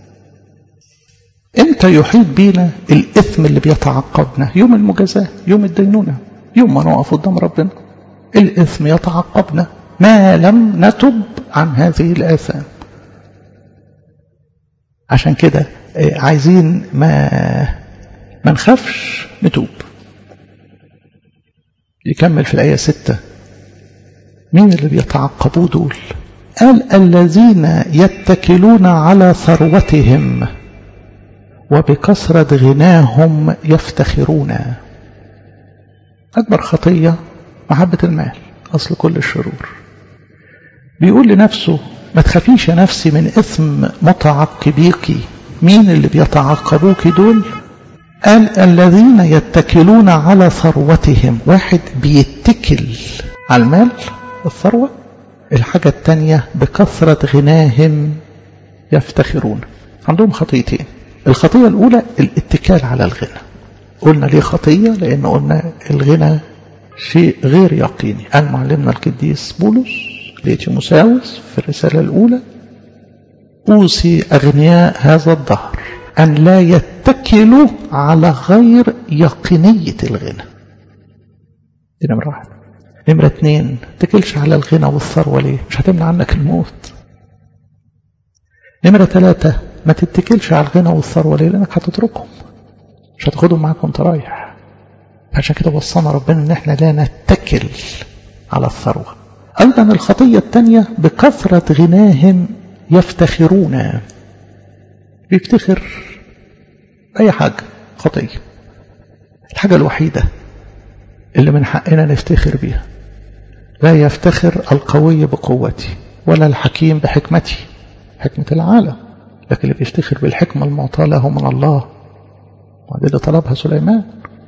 إمتى يحيط بينا الإثم اللي بيتعقبنا يوم المجازاة يوم الدينونة يوم ما نقف قدام ربنا الإثم يتعقبنا ما لم نتب عن هذه الآثام عشان كده عايزين ما ما نخافش نتوب يكمل في الآية ستة مين اللي بيتعقبوا دول قال الذين يتكلون على ثروتهم وبكثرة غناهم يفتخرون أكبر خطية محبة المال أصل كل الشرور بيقول لنفسه ما تخافيش يا نفسي من إثم متعقبيك مين اللي بيتعقبوك دول قال الذين يتكلون على ثروتهم واحد بيتكل على المال الثروة الحاجة التانية بكثرة غناهم يفتخرون عندهم خطيتين الخطية الأولى الاتكال على الغنى قلنا ليه خطية لأن قلنا الغنى شيء غير يقيني قال معلمنا القديس بولس لتيموساوس في الرسالة الأولى أوصي أغنياء هذا الدهر أن لا يتكلوا على غير يقينية الغنى دي نمرة واحد نمرة اتنين تكلش على الغنى والثروة ليه مش هتمنع عنك الموت نمرة ثلاثة ما تتكلش على الغنى والثروة ليه لأنك هتتركهم مش هتاخدهم معاك وانت رايح عشان كده وصانا ربنا ان احنا لا نتكل على الثروة أيضا الخطية الثانية بكثرة غناهم يفتخرون بيفتخر أي حاجة خطية الحاجة الوحيدة اللي من حقنا نفتخر بيها لا يفتخر القوي بقوتي ولا الحكيم بحكمتي حكمة العالم لكن اللي بيفتخر بالحكمة المعطاة له من الله وهذا اللي طلبها سليمان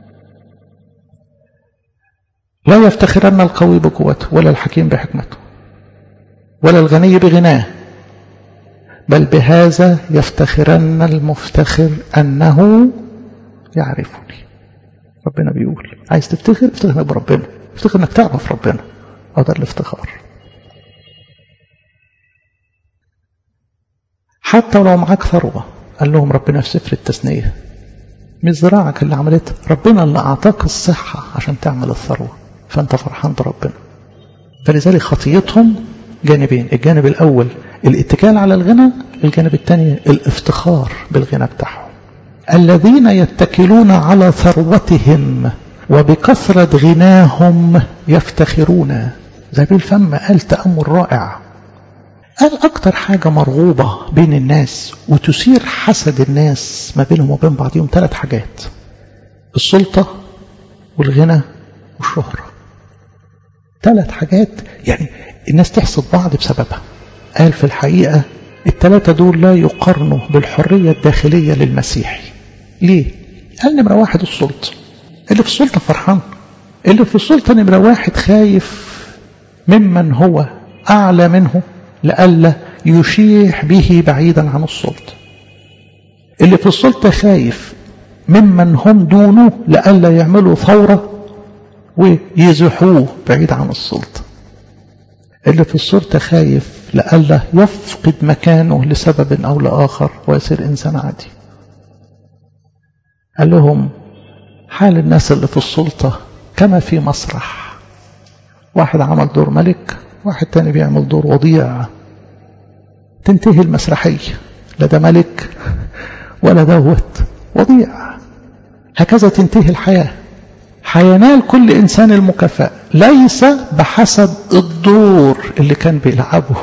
لا يفتخرن القوي بقوته ولا الحكيم بحكمته ولا الغني بغناه بل بهذا يفتخرن المفتخر أنه يعرفني ربنا بيقول عايز تفتخر افتخر بربنا افتخر انك تعرف ربنا هذا الافتخار حتى لو معاك ثروة قال لهم ربنا في سفر التثنية مش زراعك اللي عملتها ربنا اللي أعطاك الصحة عشان تعمل الثروة فأنت فرحان بربنا فلذلك خطيتهم جانبين الجانب الأول الاتكال على الغنى الجانب الثاني الافتخار بالغنى بتاعهم الذين يتكلون على ثروتهم وبكثرة غناهم يفتخرون زي الفم قال تأمل رائع قال أكتر حاجة مرغوبة بين الناس وتثير حسد الناس ما بينهم وبين بعضهم ثلاث حاجات السلطة والغنى والشهرة ثلاث حاجات يعني الناس تحسد بعض بسببها قال في الحقيقة الثلاثة دول لا يقارنوا بالحرية الداخلية للمسيحي ليه؟ قال نمرة واحد السلطة اللي في السلطة فرحان اللي في السلطة نمرة واحد خايف ممن هو أعلى منه لئلا يشيح به بعيدا عن السلطة اللي في السلطة خايف ممن هم دونه لئلا يعملوا ثورة ويزحوه بعيد عن السلطة اللي في السلطة خايف لئلا يفقد مكانه لسبب أو لآخر ويصير إنسان عادي قال لهم حال الناس اللي في السلطة كما في مسرح واحد عمل دور ملك واحد تاني بيعمل دور وضيع تنتهي المسرحية لا ده ملك ولا دوت وضيع هكذا تنتهي الحياة حينال كل إنسان المكافأة ليس بحسب الدور اللي كان بيلعبه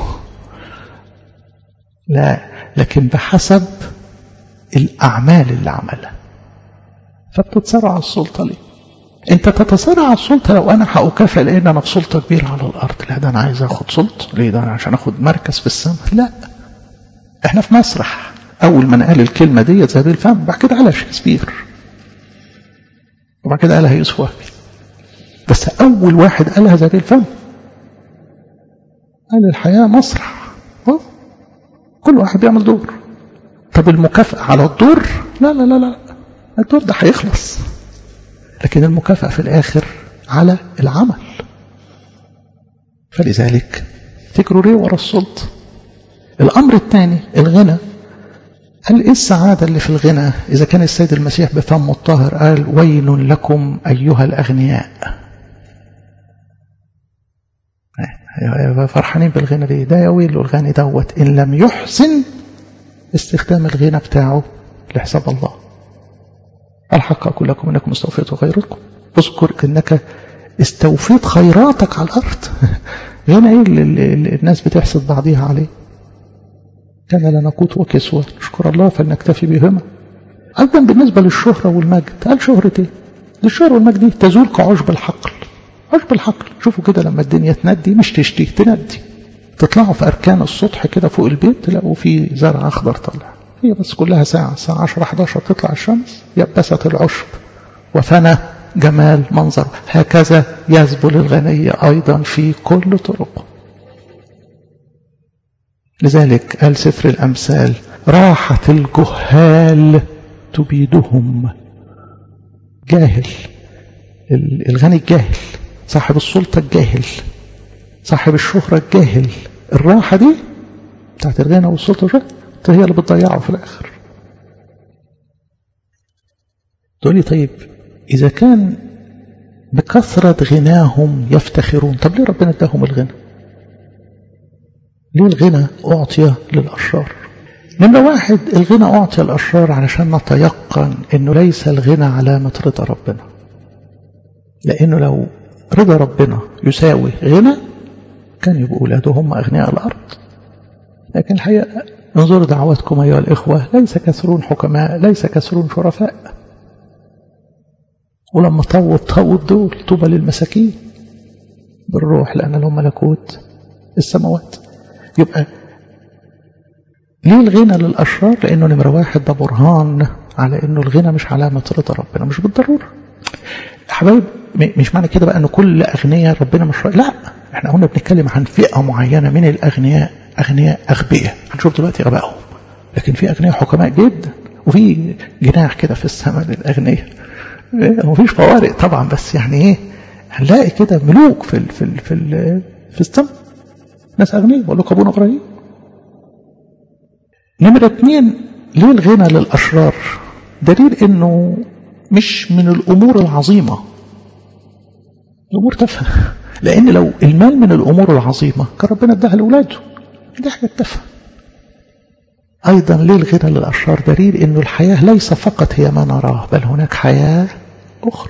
لا لكن بحسب الأعمال اللي عملها فبتتصارع السلطة ليه انت تتصارع السلطة لو انا هأكافئ لان انا في سلطة كبيرة على الارض لا ده انا عايز اخد سلطة ليه ده انا عشان اخد مركز في السماء لا احنا في مسرح اول ما قال الكلمة ديت زي الفم بعد كده قالها شكسبير وبعد كده قالها يوسف وهبي بس اول واحد قالها زي الفم قال الحياة مسرح كل واحد بيعمل دور طب المكافأة على الدور لا لا لا لا الدور ده هيخلص لكن المكافأة في الآخر على العمل فلذلك تجروا ليه ورا السلطة الأمر الثاني الغنى قال إيه السعادة اللي في الغنى إذا كان السيد المسيح بفمه الطاهر قال ويل لكم أيها الأغنياء فرحانين بالغنى ليه ده يا ويل الغني دوت إن لم يحسن استخدام الغنى بتاعه لحساب الله الحق أقول لكم أنكم استوفيتوا خيركم اذكر أنك استوفيت خيراتك على الأرض هنا إيه اللي الناس بتحسد بعضيها عليه كان لنا قوت وكسوة نشكر الله فلنكتفي بهما أيضا بالنسبة للشهرة والمجد قال شهرة إيه؟ دي الشهرة والمجد دي تزول كعشب الحقل عشب الحقل شوفوا كده لما الدنيا تندي مش تشتي تندي تطلعوا في أركان السطح كده فوق البيت تلاقوا في زرع أخضر طالع هي بس كلها ساعة الساعة 10 11 تطلع الشمس يبست العشب وفنى جمال منظر هكذا يذبل الغني أيضا في كل طرقه لذلك قال سفر الأمثال راحة الجهال تبيدهم جاهل الغني الجاهل صاحب السلطة الجاهل صاحب الشهرة الجاهل الراحة دي بتاعت الغنى والسلطة هي اللي بتضيعه في الآخر تقول لي طيب إذا كان بكثرة غناهم يفتخرون طب ليه ربنا اداهم الغنى ليه الغنى أعطي للأشرار نمرة واحد الغنى أعطي الأشرار علشان نتيقن أنه ليس الغنى علامة رضا ربنا لأنه لو رضا ربنا يساوي غنى كان يبقوا أولاده هم أغنياء الأرض لكن الحقيقة انظروا دعواتكم أيها الإخوة ليس كثرون حكماء ليس كثرون شرفاء ولما طوت طوت دول طوبى للمساكين بالروح لأن لهم ملكوت السماوات يبقى ليه الغنى للأشرار لأنه نمرة واحد ده برهان على أنه الغنى مش علامة رضا ربنا مش بالضرورة حبايب مش معنى كده بقى أنه كل أغنياء ربنا مش لا احنا هنا بنتكلم عن فئة معينة من الأغنياء أغنياء أغبياء هنشوف دلوقتي غبائهم لكن في أغنياء حكماء جدا وفي جناح كده في السماء للأغنياء مفيش فوارق طبعا بس يعني ايه هنلاقي كده ملوك في ال في ال في ال في السماء ناس أغنياء بقول لك أبونا إبراهيم نمرة اتنين ليه الغنى للأشرار دليل انه مش من الأمور العظيمة الأمور تافهة لأن لو المال من الأمور العظيمة كان ربنا اداها لأولاده دي حاجة تافهة أيضا ليه الغنى للأشرار دليل أنه الحياة ليس فقط هي ما نراه بل هناك حياة أخرى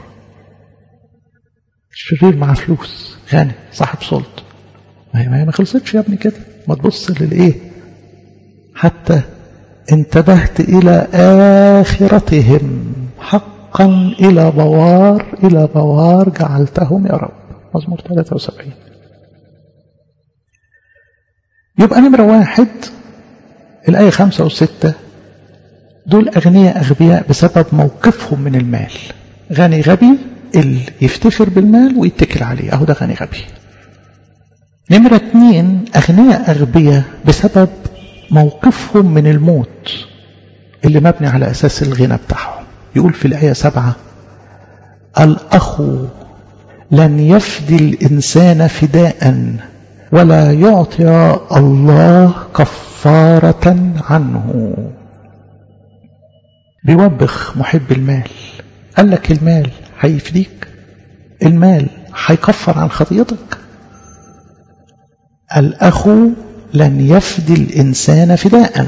الشرير مع فلوس غني صاحب سلطة ما هي ما خلصتش يا ابني كده ما تبص للإيه حتى انتبهت إلى آخرتهم حقا إلى بوار إلى بوار جعلتهم يا رب مزمور 73 يبقى نمرة واحد الآية خمسة وستة دول أغنياء أغبياء بسبب موقفهم من المال غني غبي اللي يفتخر بالمال ويتكل عليه أهو ده غني غبي نمرة اتنين أغنياء أغبياء بسبب موقفهم من الموت اللي مبني على أساس الغنى بتاعهم يقول في الآية سبعة الأخ لن يفدي الإنسان فداء ولا يعطي الله كفارة عنه بيوبخ محب المال قال لك المال هيفديك المال هيكفر عن خطيتك الأخ لن يفدي الإنسان فداء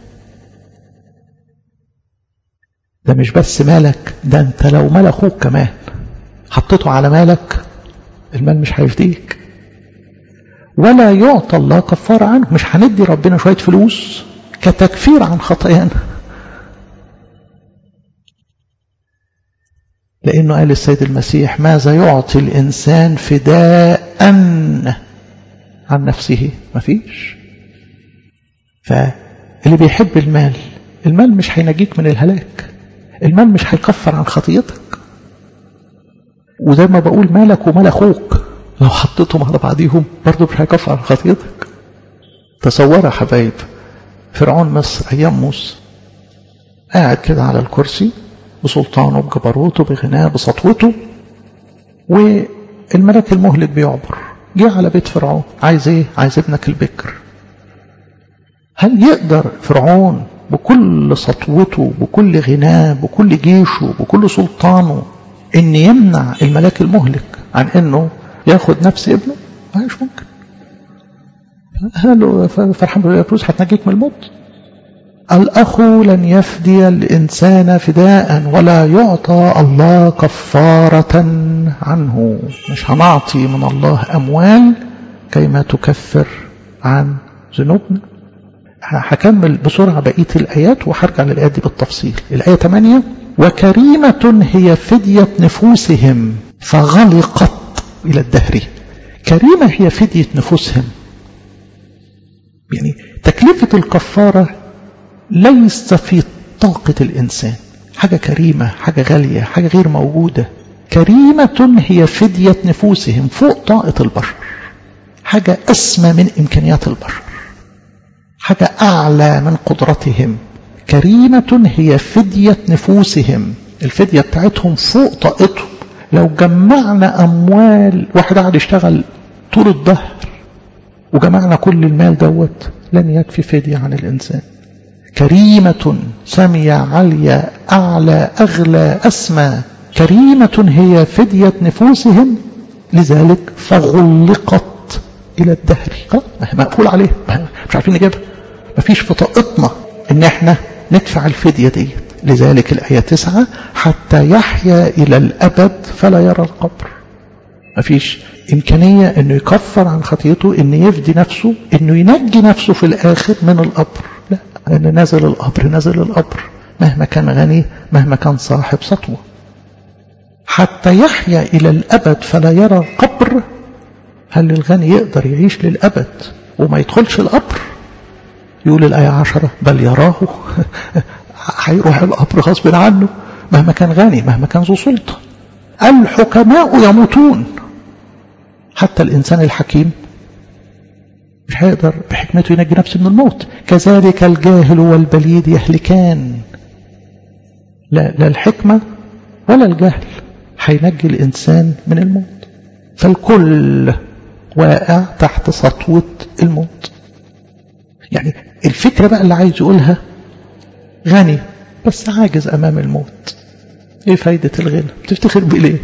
ده مش بس مالك ده انت لو مال أخوك كمان حطيته على مالك المال مش هيفديك ولا يعطى الله كفارة عنه مش هندي ربنا شوية فلوس كتكفير عن خطايانا لأنه قال السيد المسيح ماذا يعطي الإنسان فداء عن نفسه مفيش فاللي بيحب المال المال مش هينجيك من الهلاك المال مش هيكفر عن خطيتك وزي ما بقول مالك ومال اخوك لو حطيتهم على بعضيهم برضه مش هيكفر عن خطيتك تصور يا حبايب فرعون مصر ايام موسى قاعد كده على الكرسي بسلطانه بجبروته بغناه بسطوته والملك المهلك بيعبر جه على بيت فرعون عايز ايه عايز ابنك البكر هل يقدر فرعون بكل سطوته بكل غناه بكل جيشه بكل سلطانه ان يمنع الملاك المهلك عن انه ياخد نفس ابنه ما مش ممكن قال له فرحان بالفلوس هتنجيك من الموت الأخ لن يفدي الإنسان فداء ولا يعطى الله كفارة عنه مش هنعطي من الله أموال كيما تكفر عن ذنوبنا هكمل بسرعة بقية الآيات وهرجع للآيات دي بالتفصيل الآية 8 وكريمة هي فدية نفوسهم فغلقت إلى الدهر كريمة هي فدية نفوسهم يعني تكلفة الكفارة ليس في طاقة الإنسان حاجة كريمة حاجة غالية حاجة غير موجودة كريمة هي فدية نفوسهم فوق طاقة البشر حاجة أسمى من إمكانيات البشر حاجة أعلى من قدرتهم كريمة هي فدية نفوسهم الفدية بتاعتهم فوق طاقتهم لو جمعنا أموال واحد قاعد يشتغل طول الظهر وجمعنا كل المال دوت لن يكفي فدية عن الإنسان كريمة سامية عالية أعلى أغلى أسمى كريمة هي فدية نفوسهم لذلك فغلقت إلى الدهر مقفول عليه مش عارفين نجيبها مفيش في طاقتنا ان احنا ندفع الفدية دي لذلك الآية تسعة حتى يحيا إلى الأبد فلا يرى القبر مفيش إمكانية إنه يكفر عن خطيته إنه يفدي نفسه إنه ينجي نفسه في الآخر من القبر لا لأن نازل القبر نازل القبر مهما كان غني مهما كان صاحب سطوة حتى يحيا إلى الأبد فلا يرى القبر هل الغني يقدر يعيش للأبد وما يدخلش القبر يقول الآية عشرة بل يراه هيروح القبر غصب عنه مهما كان غني مهما كان ذو سلطة الحكماء يموتون حتى الإنسان الحكيم مش هيقدر بحكمته ينجي نفسه من الموت كذلك الجاهل والبليد يهلكان لا, لا الحكمة ولا الجهل هينجي الإنسان من الموت فالكل واقع تحت سطوة الموت يعني الفكرة بقى اللي عايز يقولها غني بس عاجز أمام الموت ايه فايدة الغنى بتفتخر بليه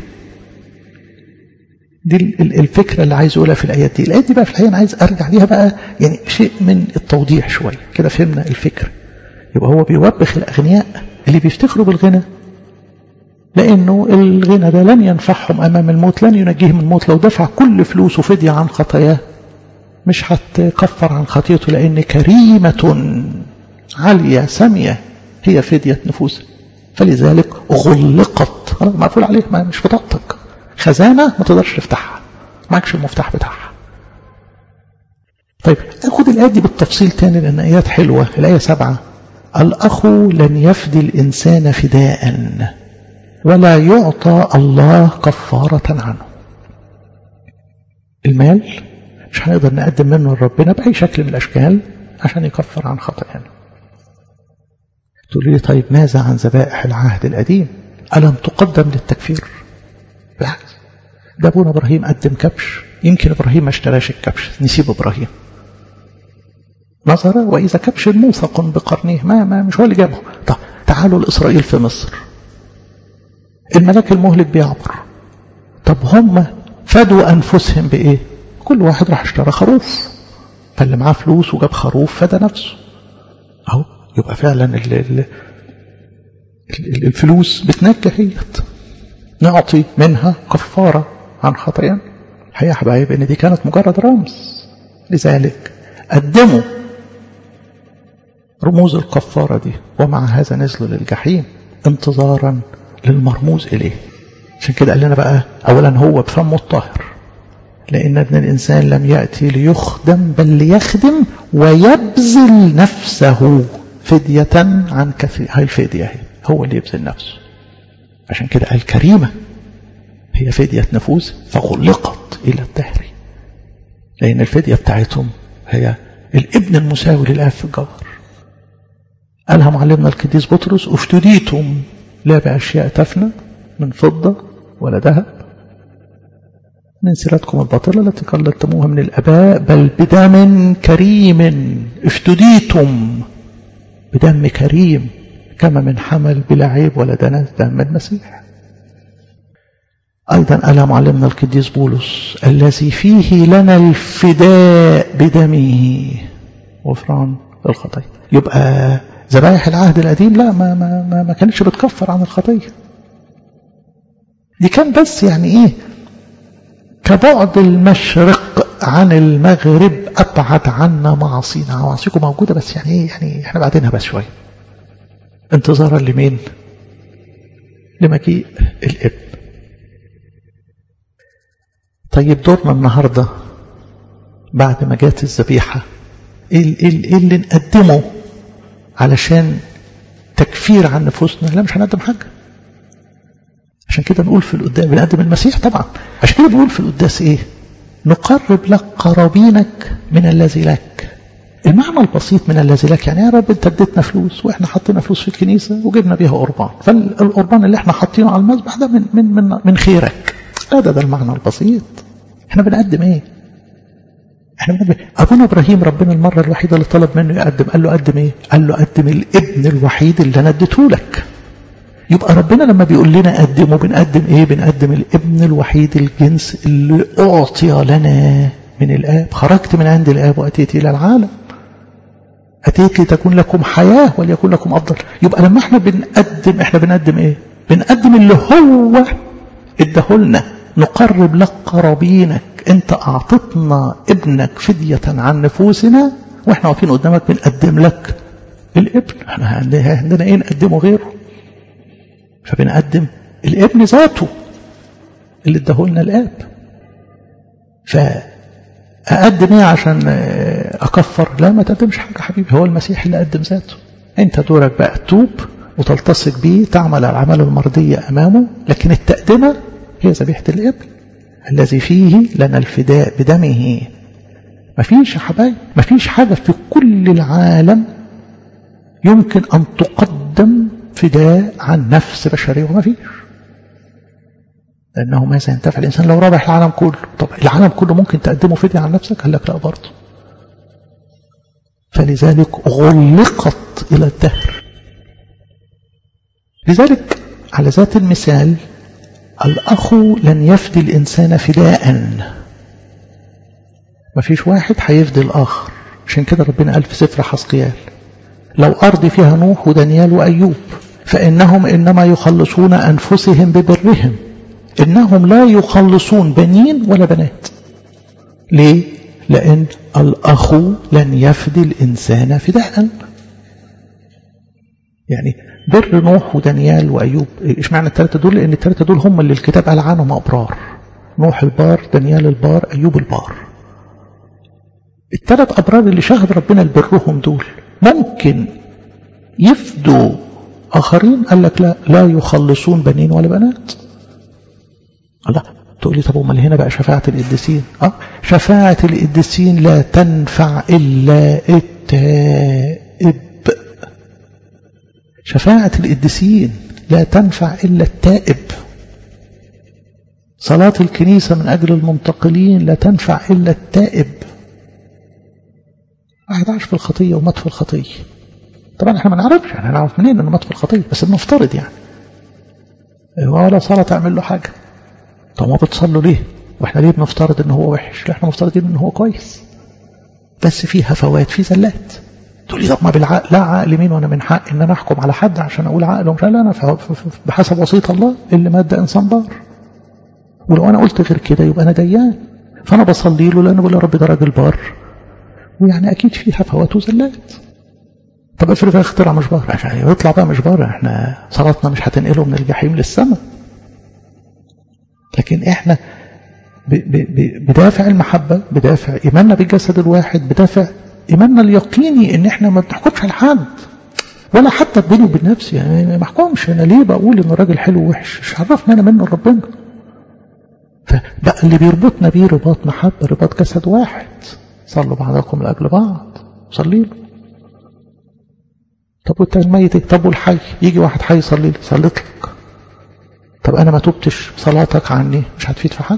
دي الفكرة اللي عايز أقولها في الآيات دي الآيات دي بقى في الحقيقة أنا عايز أرجع ليها بقى يعني شيء من التوضيح شوية كده فهمنا الفكرة يبقى هو بيوبخ الأغنياء اللي بيفتخروا بالغنى لأنه الغنى ده لن ينفعهم أمام الموت لن ينجيهم من الموت لو دفع كل فلوسه فدية عن خطاياه مش هتكفر عن خطيته لأن كريمة عالية سامية هي فدية نفوسه فلذلك غلقت خلاص مقفول عليه ما مش بطاقتك خزانة ما تقدرش تفتحها معكش المفتاح بتاعها طيب اخد الآية دي بالتفصيل تاني لأن آيات حلوة الآية سبعة الأخ لن يفدي الإنسان فداء ولا يعطى الله كفارة عنه المال مش هنقدر نقدم منه لربنا بأي شكل من الأشكال عشان يكفر عن خطأنا تقول لي طيب ماذا عن ذبائح العهد القديم ألم تقدم للتكفير بالعكس ده أبونا إبراهيم قدم كبش يمكن إبراهيم ما اشتراش الكبش نسيب إبراهيم نظر وإذا كبش موثق بقرنيه ما, ما مش هو اللي جابه طب تعالوا لإسرائيل في مصر الملاك المهلك بيعبر طب هم فدوا أنفسهم بإيه كل واحد راح اشترى خروف فاللي معاه فلوس وجاب خروف فدى نفسه أهو يبقى فعلا ال ال الفلوس بتنجى هيت نعطي منها كفارة عن خطايانا الحقيقة حبايب ان دي كانت مجرد رمز لذلك قدموا رموز الكفارة دي ومع هذا نزلوا للجحيم انتظارا للمرموز إليه عشان كده قال لنا بقى أولا هو بفمه الطاهر لأن ابن الإنسان لم يأتي ليخدم بل ليخدم ويبذل نفسه فدية عن كثير هاي الفدية هي هو اللي يبذل نفسه عشان كده قال كريمة هي فدية نفوس فغلقت إلى الدهر لأن الفدية بتاعتهم هي الابن المساوي للآب في الجوهر قالها معلمنا القديس بطرس افتديتم لا بأشياء تفنى من فضة ولا ذهب من سيرتكم الباطلة التي قلدتموها من الأباء بل بدم كريم افتديتم بدم كريم كما من حمل بلا عيب ولا دنس دم المسيح أيضا قال معلمنا القديس بولس الذي فيه لنا الفداء بدمه غفران الخطايا يبقى ذبائح العهد القديم لا ما, ما, ما, ما كانتش بتكفر عن الخطية دي كان بس يعني ايه كبعد المشرق عن المغرب ابعد عنا معاصينا معاصيكم موجودة بس يعني ايه يعني احنا بعدينها بس شوية انتظارا لمين لمجيء الابن طيب دورنا النهاردة بعد ما جات الذبيحة ايه, إيه اللي نقدمه علشان تكفير عن نفوسنا لا مش هنقدم حاجة عشان كده نقول في القداس بنقدم المسيح طبعا عشان كده بنقول في القداس ايه نقرب لك قرابينك من الذي لك المعنى البسيط من الذي لك يعني يا رب انت اديتنا فلوس واحنا حطينا فلوس في الكنيسة وجبنا بيها قربان فالقربان اللي احنا حاطينه على المذبح ده من من من من خيرك هذا ده المعنى البسيط احنا بنقدم ايه احنا بنقدم ابونا ابراهيم ربنا المره الوحيده اللي طلب منه يقدم قال له قدم ايه قال له قدم الابن الوحيد اللي انا اديته لك يبقى ربنا لما بيقول لنا قدمه بنقدم ايه بنقدم الابن الوحيد الجنس اللي اعطي لنا من الاب خرجت من عند الاب واتيت الى العالم اتيت لتكون لكم حياه وليكن لكم افضل يبقى لما احنا بنقدم احنا بنقدم ايه بنقدم اللي هو اداهولنا نقرب لك قرابينك انت اعطتنا ابنك فدية عن نفوسنا واحنا واقفين قدامك بنقدم لك الابن احنا عندنا ايه نقدمه غيره فبنقدم الابن ذاته اللي اداهولنا الاب فأقدم ايه عشان اكفر لا ما تقدمش حاجة حبيبي هو المسيح اللي قدم ذاته انت دورك بقى تتوب وتلتصق به تعمل الأعمال المرضية أمامه لكن التقدمة هي ذبيحة الابن الذي فيه لنا الفداء بدمه مفيش يا حبايب مفيش حاجة في كل العالم يمكن أن تقدم فداء عن نفس بشرية ومفيش لأنه ماذا ينتفع الإنسان لو ربح العالم كله طب العالم كله ممكن تقدمه فدية عن نفسك قال لك لا برضه فلذلك غلقت إلى الدهر لذلك على ذات المثال الأخ لن يفدي الإنسان فداء ما فيش واحد هيفدي الآخر عشان كده ربنا قال في سفر حسقيال لو أرض فيها نوح ودانيال وأيوب فإنهم إنما يخلصون أنفسهم ببرهم إنهم لا يخلصون بنين ولا بنات ليه؟ لأن الأخ لن يفدي الإنسان فداء يعني بر نوح ودانيال وأيوب إيش معنى الثلاثة دول لأن الثلاثة دول هم اللي الكتاب قال عنهم أبرار نوح البار دانيال البار أيوب البار الثلاث أبرار اللي شهد ربنا لبرهم دول ممكن يفدوا آخرين قال لك لا لا يخلصون بنين ولا بنات الله تقول لي طب امال هنا بقى شفاعة القديسين اه شفاعة القديسين لا تنفع إلا التائب شفاعة القديسين لا تنفع إلا التائب صلاة الكنيسة من أجل المنتقلين لا تنفع إلا التائب واحد عاش في الخطية ومات في الخطية طبعا احنا ما نعرفش احنا نعرف منين انه مات في الخطية بس بنفترض يعني ولا صلاة تعمل له حاجة طب ما بتصلوا ليه واحنا ليه بنفترض ان هو وحش لا احنا مفترضين ان هو كويس بس في هفوات في زلات تقول لي طب ما بالعقل لا عقل مين وانا من حق ان انا احكم على حد عشان اقول عقل ومش لا انا بحسب وصيه الله اللي مات ده انسان بار ولو انا قلت غير كده يبقى انا ديان فانا بصلي له لان بقول يا رب ده راجل بار ويعني اكيد في هفوات وزلات طب افرض اخترع مش بار عشان يطلع بقى مش بار احنا صلاتنا مش هتنقله من الجحيم للسماء لكن احنا بدافع المحبة بدافع إيماننا بالجسد الواحد بدافع إيماننا اليقيني إن إحنا ما بنحكمش على حد ولا حتى بيني وبين نفسي يعني ما احكمش أنا ليه بقول إن الراجل حلو ووحش مش عرفني أنا منه ربنا فبقى اللي بيربطنا بيه رباط محبة رباط جسد واحد صلوا بعضكم لأجل بعض صلي له طب وانت الميت طب والحي يجي واحد حي يصلي لي صليت لك طب انا ما تبتش صلاتك عني مش هتفيد في حاجه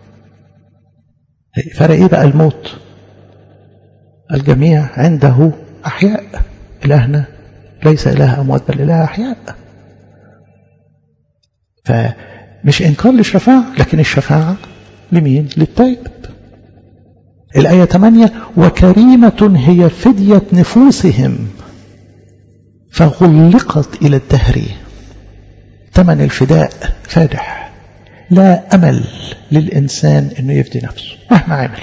فرق ايه بقى الموت الجميع عنده احياء الهنا ليس اله اموات بل اله احياء فمش انكار للشفاعه لكن الشفاعه لمين للتائب الآية 8 وكريمة هي فدية نفوسهم فغلقت إلى الدهر ثمن الفداء فادح لا أمل للإنسان أنه يفدي نفسه مهما عمل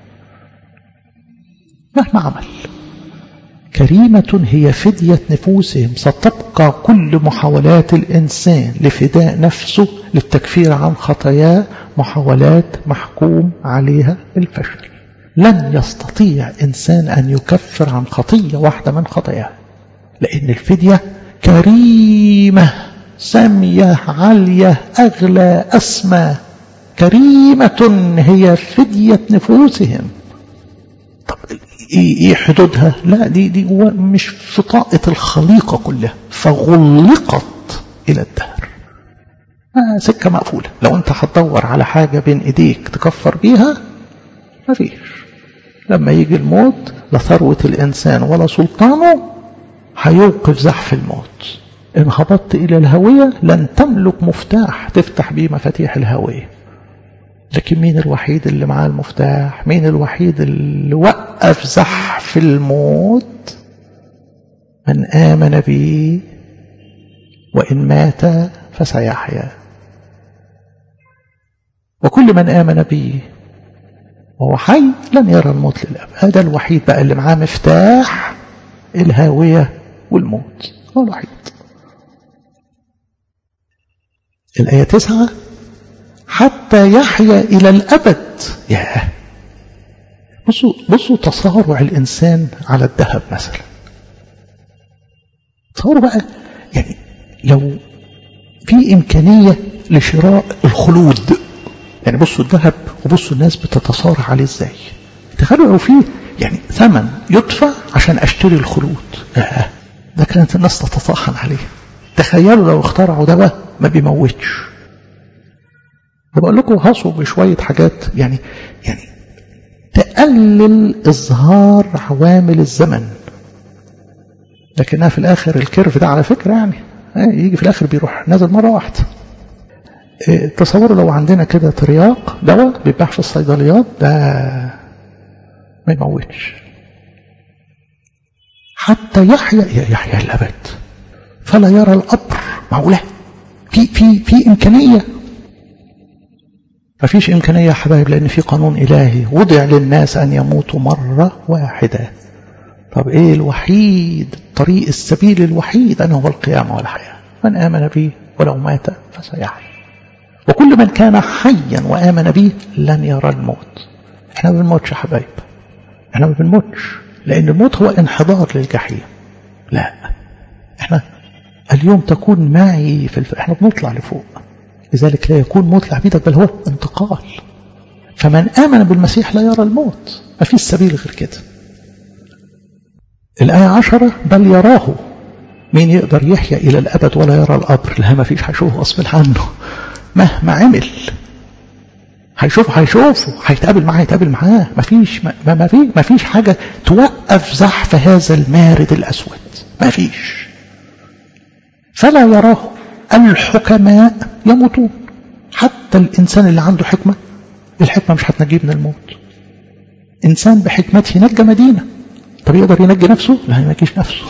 مهما عمل كريمة هي فدية نفوسهم ستبقى كل محاولات الإنسان لفداء نفسه للتكفير عن خطاياه محاولات محكوم عليها بالفشل لن يستطيع إنسان أن يكفر عن خطية واحدة من خطاياه لأن الفدية كريمة سامية عالية أغلى أسمى كريمة هي فدية نفوسهم طب ايه حدودها لا دي دي مش في طاقة الخليقة كلها فغلقت إلى الدهر آه سكة مقفولة لو انت هتدور على حاجة بين ايديك تكفر بيها مفيش لما يجي الموت لا ثروة الإنسان ولا سلطانه هيوقف زحف الموت إن هبطت إلى الهوية لن تملك مفتاح تفتح بيه مفاتيح الهوية لكن مين الوحيد اللي معاه المفتاح مين الوحيد اللي وقف زحف الموت من آمن بي وإن مات فسيحيا وكل من آمن به وهو حي لن يرى الموت للأبد هذا الوحيد بقى اللي معاه مفتاح الهاوية والموت هو الوحيد الآية تسعة حتى يحيا إلى الأبد ياه بصوا بصوا تصارع الإنسان على الذهب مثلا تصوروا بقى يعني لو في إمكانية لشراء الخلود يعني بصوا الذهب وبصوا الناس بتتصارع عليه ازاي تخيلوا لو في يعني ثمن يدفع عشان اشتري الخلود آه ده كانت الناس تتطاحن عليه تخيلوا لو اخترعوا دواء ما بيموتش بقول لكم هصوا بشوية حاجات يعني يعني تقلل إظهار عوامل الزمن لكنها في الآخر الكيرف ده على فكرة يعني يجي في الآخر بيروح نازل مرة واحدة تصوروا لو عندنا كده ترياق دواء بيتباع في الصيدليات ده ما يموتش حتى يحيا يحيا الأبد فلا يرى القبر معقولة في في في إمكانية ما فيش إمكانية يا حبايب لأن في قانون إلهي وضع للناس أن يموتوا مرة واحدة طب إيه الوحيد طريق السبيل الوحيد أنا هو القيامة والحياة من آمن بي ولو مات فسيحيا وكل من كان حيا وآمن به لن يرى الموت احنا ما بنموتش يا حبايب احنا ما بنموتش لأن الموت هو انحدار للجحيم لا احنا اليوم تكون معي في الف... احنا بنطلع لفوق لذلك لا يكون موت لعبيدك بل هو انتقال فمن آمن بالمسيح لا يرى الموت ما فيش سبيل غير كده الآية عشرة بل يراه مين يقدر يحيا إلى الأبد ولا يرى القبر لا ما فيش هيشوفه غصب عنه مهما عمل هيشوفه هيشوفه هيتقابل معاه هيتقابل معاه مفيش ما, ما, في ما فيش حاجة توقف زحف هذا المارد الأسود ما فيش فلا يراه الحكماء يموتون حتى الإنسان اللي عنده حكمة الحكمة مش هتنجيه من الموت إنسان بحكمته نجى مدينة طب يقدر ينجي نفسه لا ينجيش نفسه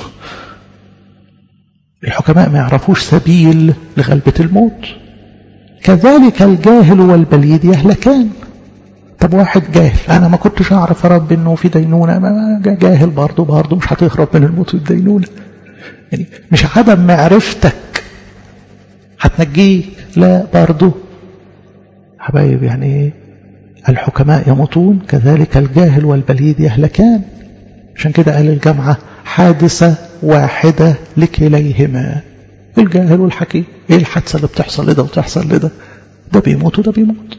الحكماء ما يعرفوش سبيل لغلبة الموت كذلك الجاهل والبليد يهلكان طب واحد جاهل انا ما كنتش اعرف يا رب انه في دينونه ما جاهل برضه برضه مش هتهرب من الموت والدينونه يعني مش عدم معرفتك هتنجيك لا برضه حبايب يعني ايه الحكماء يموتون كذلك الجاهل والبليد يهلكان عشان كده قال الجامعة حادثة واحدة لكليهما الجاهل والحكيم ايه الحادثة اللي بتحصل لده وتحصل لده ده بيموت وده بيموت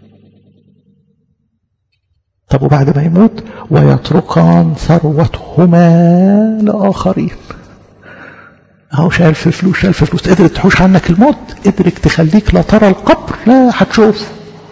طب وبعد ما يموت ويتركان ثروتهما لآخرين اهو شايل في فلوس شايل في فلوس قدرت تحوش عنك الموت قدرت تخليك لا ترى القبر لا هتشوف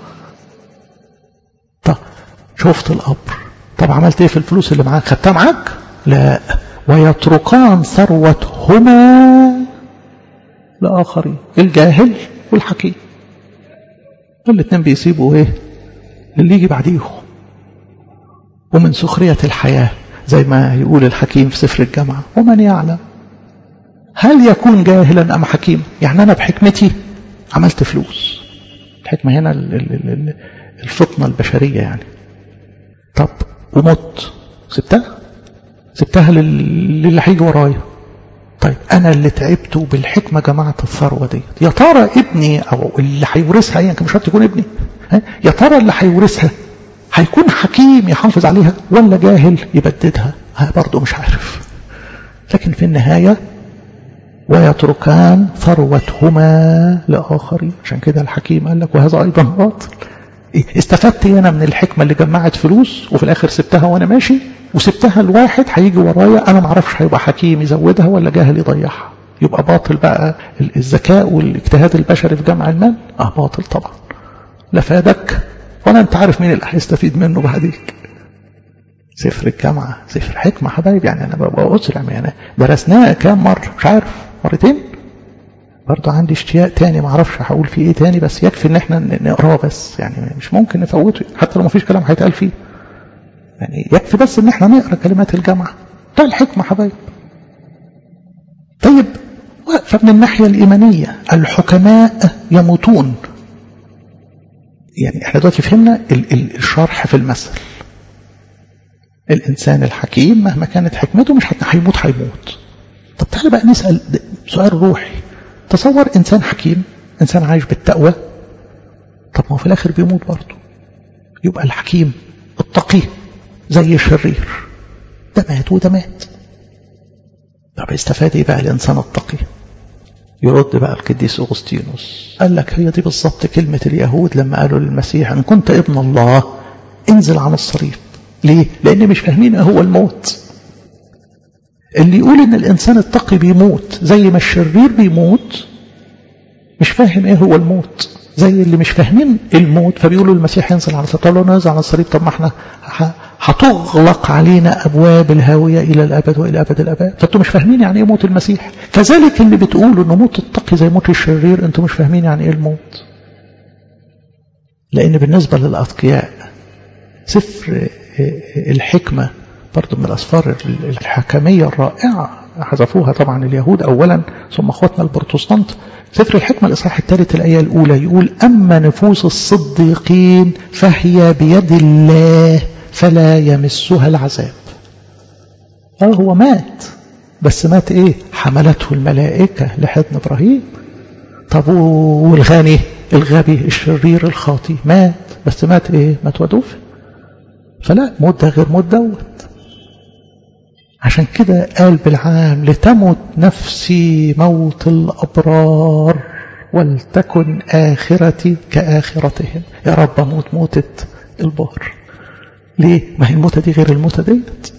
طب شفت القبر طب عملت ايه في الفلوس اللي معاك خدتها معاك لا ويتركان ثروتهما لآخرين الجاهل والحكيم الاثنين بيسيبوا ايه اللي يجي بعديهم ومن سخرية الحياة زي ما يقول الحكيم في سفر الجامعة ومن يعلم هل يكون جاهلا أم حكيم يعني أنا بحكمتي عملت فلوس الحكمة هنا الفطنة البشرية يعني طب ومت سبتها سبتها للي هيجي ورايا طيب أنا اللي تعبت بالحكمة جمعت الثروة دي يا ترى ابني أو اللي هيورثها يعني مش شرط يكون ابني يا ترى اللي هيورثها هيكون حكيم يحافظ عليها ولا جاهل يبددها برضه مش عارف لكن في النهاية ويتركان ثروتهما لآخرين عشان كده الحكيم قال لك وهذا أيضا باطل استفدت أنا من الحكمة اللي جمعت فلوس وفي الآخر سبتها وأنا ماشي وسبتها لواحد هيجي ورايا أنا معرفش هيبقى حكيم يزودها ولا جاهل يضيعها يبقى باطل بقى الذكاء والاجتهاد البشري في جمع المال اه باطل طبعا لا فادك ولا انت عارف مين اللي هيستفيد منه بعديك سفر الجامعة سفر حكمة حبايب يعني أنا ببقى أسرع يعني درسناه كام مرة مش عارف مرتين برضه عندي اشتياق تاني معرفش هقول فيه ايه تاني بس يكفي ان احنا نقراه بس يعني مش ممكن نفوته حتى لو مفيش كلام هيتقال فيه يعني يكفي بس ان احنا نقرا كلمات الجامعة ده الحكمة حبايب طيب فمن الناحية الإيمانية الحكماء يموتون يعني احنا دلوقتي فهمنا ال ال الشرح في المثل الإنسان الحكيم مهما كانت حكمته مش هيموت هيموت طب تعالى بقى نسأل سؤال روحي تصور إنسان حكيم إنسان عايش بالتقوى طب ما هو في الآخر بيموت برضه يبقى الحكيم التقي زي الشرير ده مات وده مات طب استفاد ايه بقى الإنسان التقي يرد بقى القديس أغسطينوس قال لك هي دي بالظبط كلمة اليهود لما قالوا للمسيح إن كنت ابن الله انزل عن الصليب ليه؟ لأن مش فاهمين ايه هو الموت اللي يقول إن الإنسان التقي بيموت زي ما الشرير بيموت مش فاهم ايه هو الموت زي اللي مش فاهمين الموت فبيقولوا المسيح ينزل على الصليب طب لو نزل على الصليب طب ما احنا هتغلق علينا أبواب الهاوية إلى الأبد وإلى أبد الأبد فأنتم مش فاهمين يعني إيه موت المسيح كذلك اللي بتقولوا إنه موت التقي زي موت الشرير أنتم مش فاهمين يعني إيه الموت لأن بالنسبة للأتقياء سفر الحكمة برضو من الأسفار الحكمية الرائعة حذفوها طبعا اليهود أولا ثم أخواتنا البروتستانت سفر الحكمة الإصحاح الثالث الآية الأولى يقول أما نفوس الصديقين فهي بيد الله فلا يمسها العذاب اه هو مات بس مات ايه حملته الملائكة لحضن ابراهيم طب والغني الغبي الشرير الخاطي مات بس مات ايه مات ودوفن فلا موت ده غير موت دوت عشان كده قال بالعام لتمت نفسي موت الأبرار ولتكن آخرتي كآخرتهم يا رب أموت موتة البار ليه؟ ما هي الموتة دي غير الموتة ديت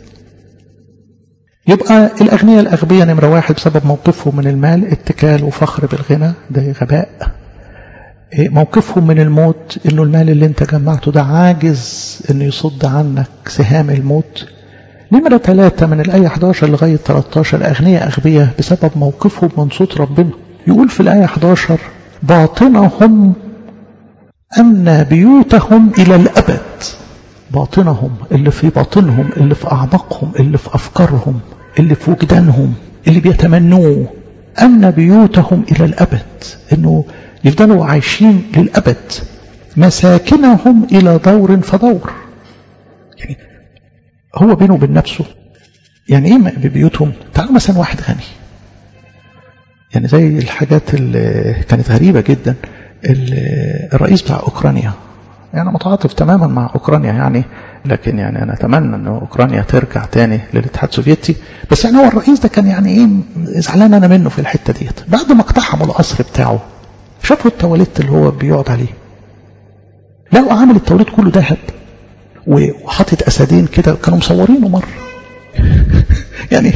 يبقى الأغنياء الأغبياء نمرة واحد بسبب موقفهم من المال اتكال وفخر بالغنى ده غباء موقفهم من الموت انه المال اللي انت جمعته ده عاجز انه يصد عنك سهام الموت نمرة ثلاثة من الآية 11 لغاية 13 أغنياء أغبياء بسبب موقفهم من صوت ربنا يقول في الآية 11 باطنهم أن بيوتهم إلى الأبد باطنهم اللي في باطنهم اللي في أعماقهم اللي في أفكارهم اللي في وجدانهم اللي بيتمنوه أن بيوتهم إلى الأبد إنه يفضلوا عايشين للأبد مساكنهم إلى دور فدور يعني هو بينه وبين نفسه يعني ايه ببيوتهم تعالوا مثلا واحد غني يعني زي الحاجات اللي كانت غريبة جدا الرئيس بتاع أوكرانيا يعني أنا متعاطف تماما مع أوكرانيا يعني لكن يعني أنا أتمنى أن أوكرانيا ترجع تاني للاتحاد السوفيتي بس يعني هو الرئيس ده كان يعني إيه زعلان أنا منه في الحتة ديت بعد ما اقتحموا القصر بتاعه شافوا التواليت اللي هو بيقعد عليه لقوا عامل التواليت كله ذهب وحاطط اسدين كده كانوا مصورينه مره يعني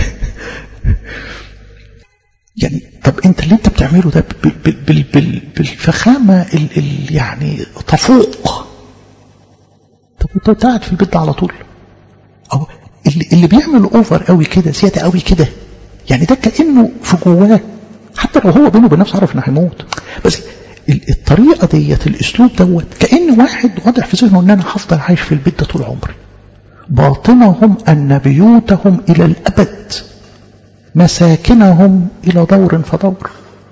يعني طب انت اللي انت بتعمله ده بالفخامه ال ال يعني تفوق طب انت قاعد في البيت ده على طول او اللي, اللي بيعمل اوفر قوي كده زياده قوي كده يعني ده كانه في جواه حتى لو هو بينه وبين نفسه عارف انه هيموت بس الطريقة ديت الاسلوب دوت كأن واحد واضع في ذهنه ان انا هفضل عايش في البيت ده طول عمري باطنهم ان بيوتهم الى الابد مساكنهم الى دور فدور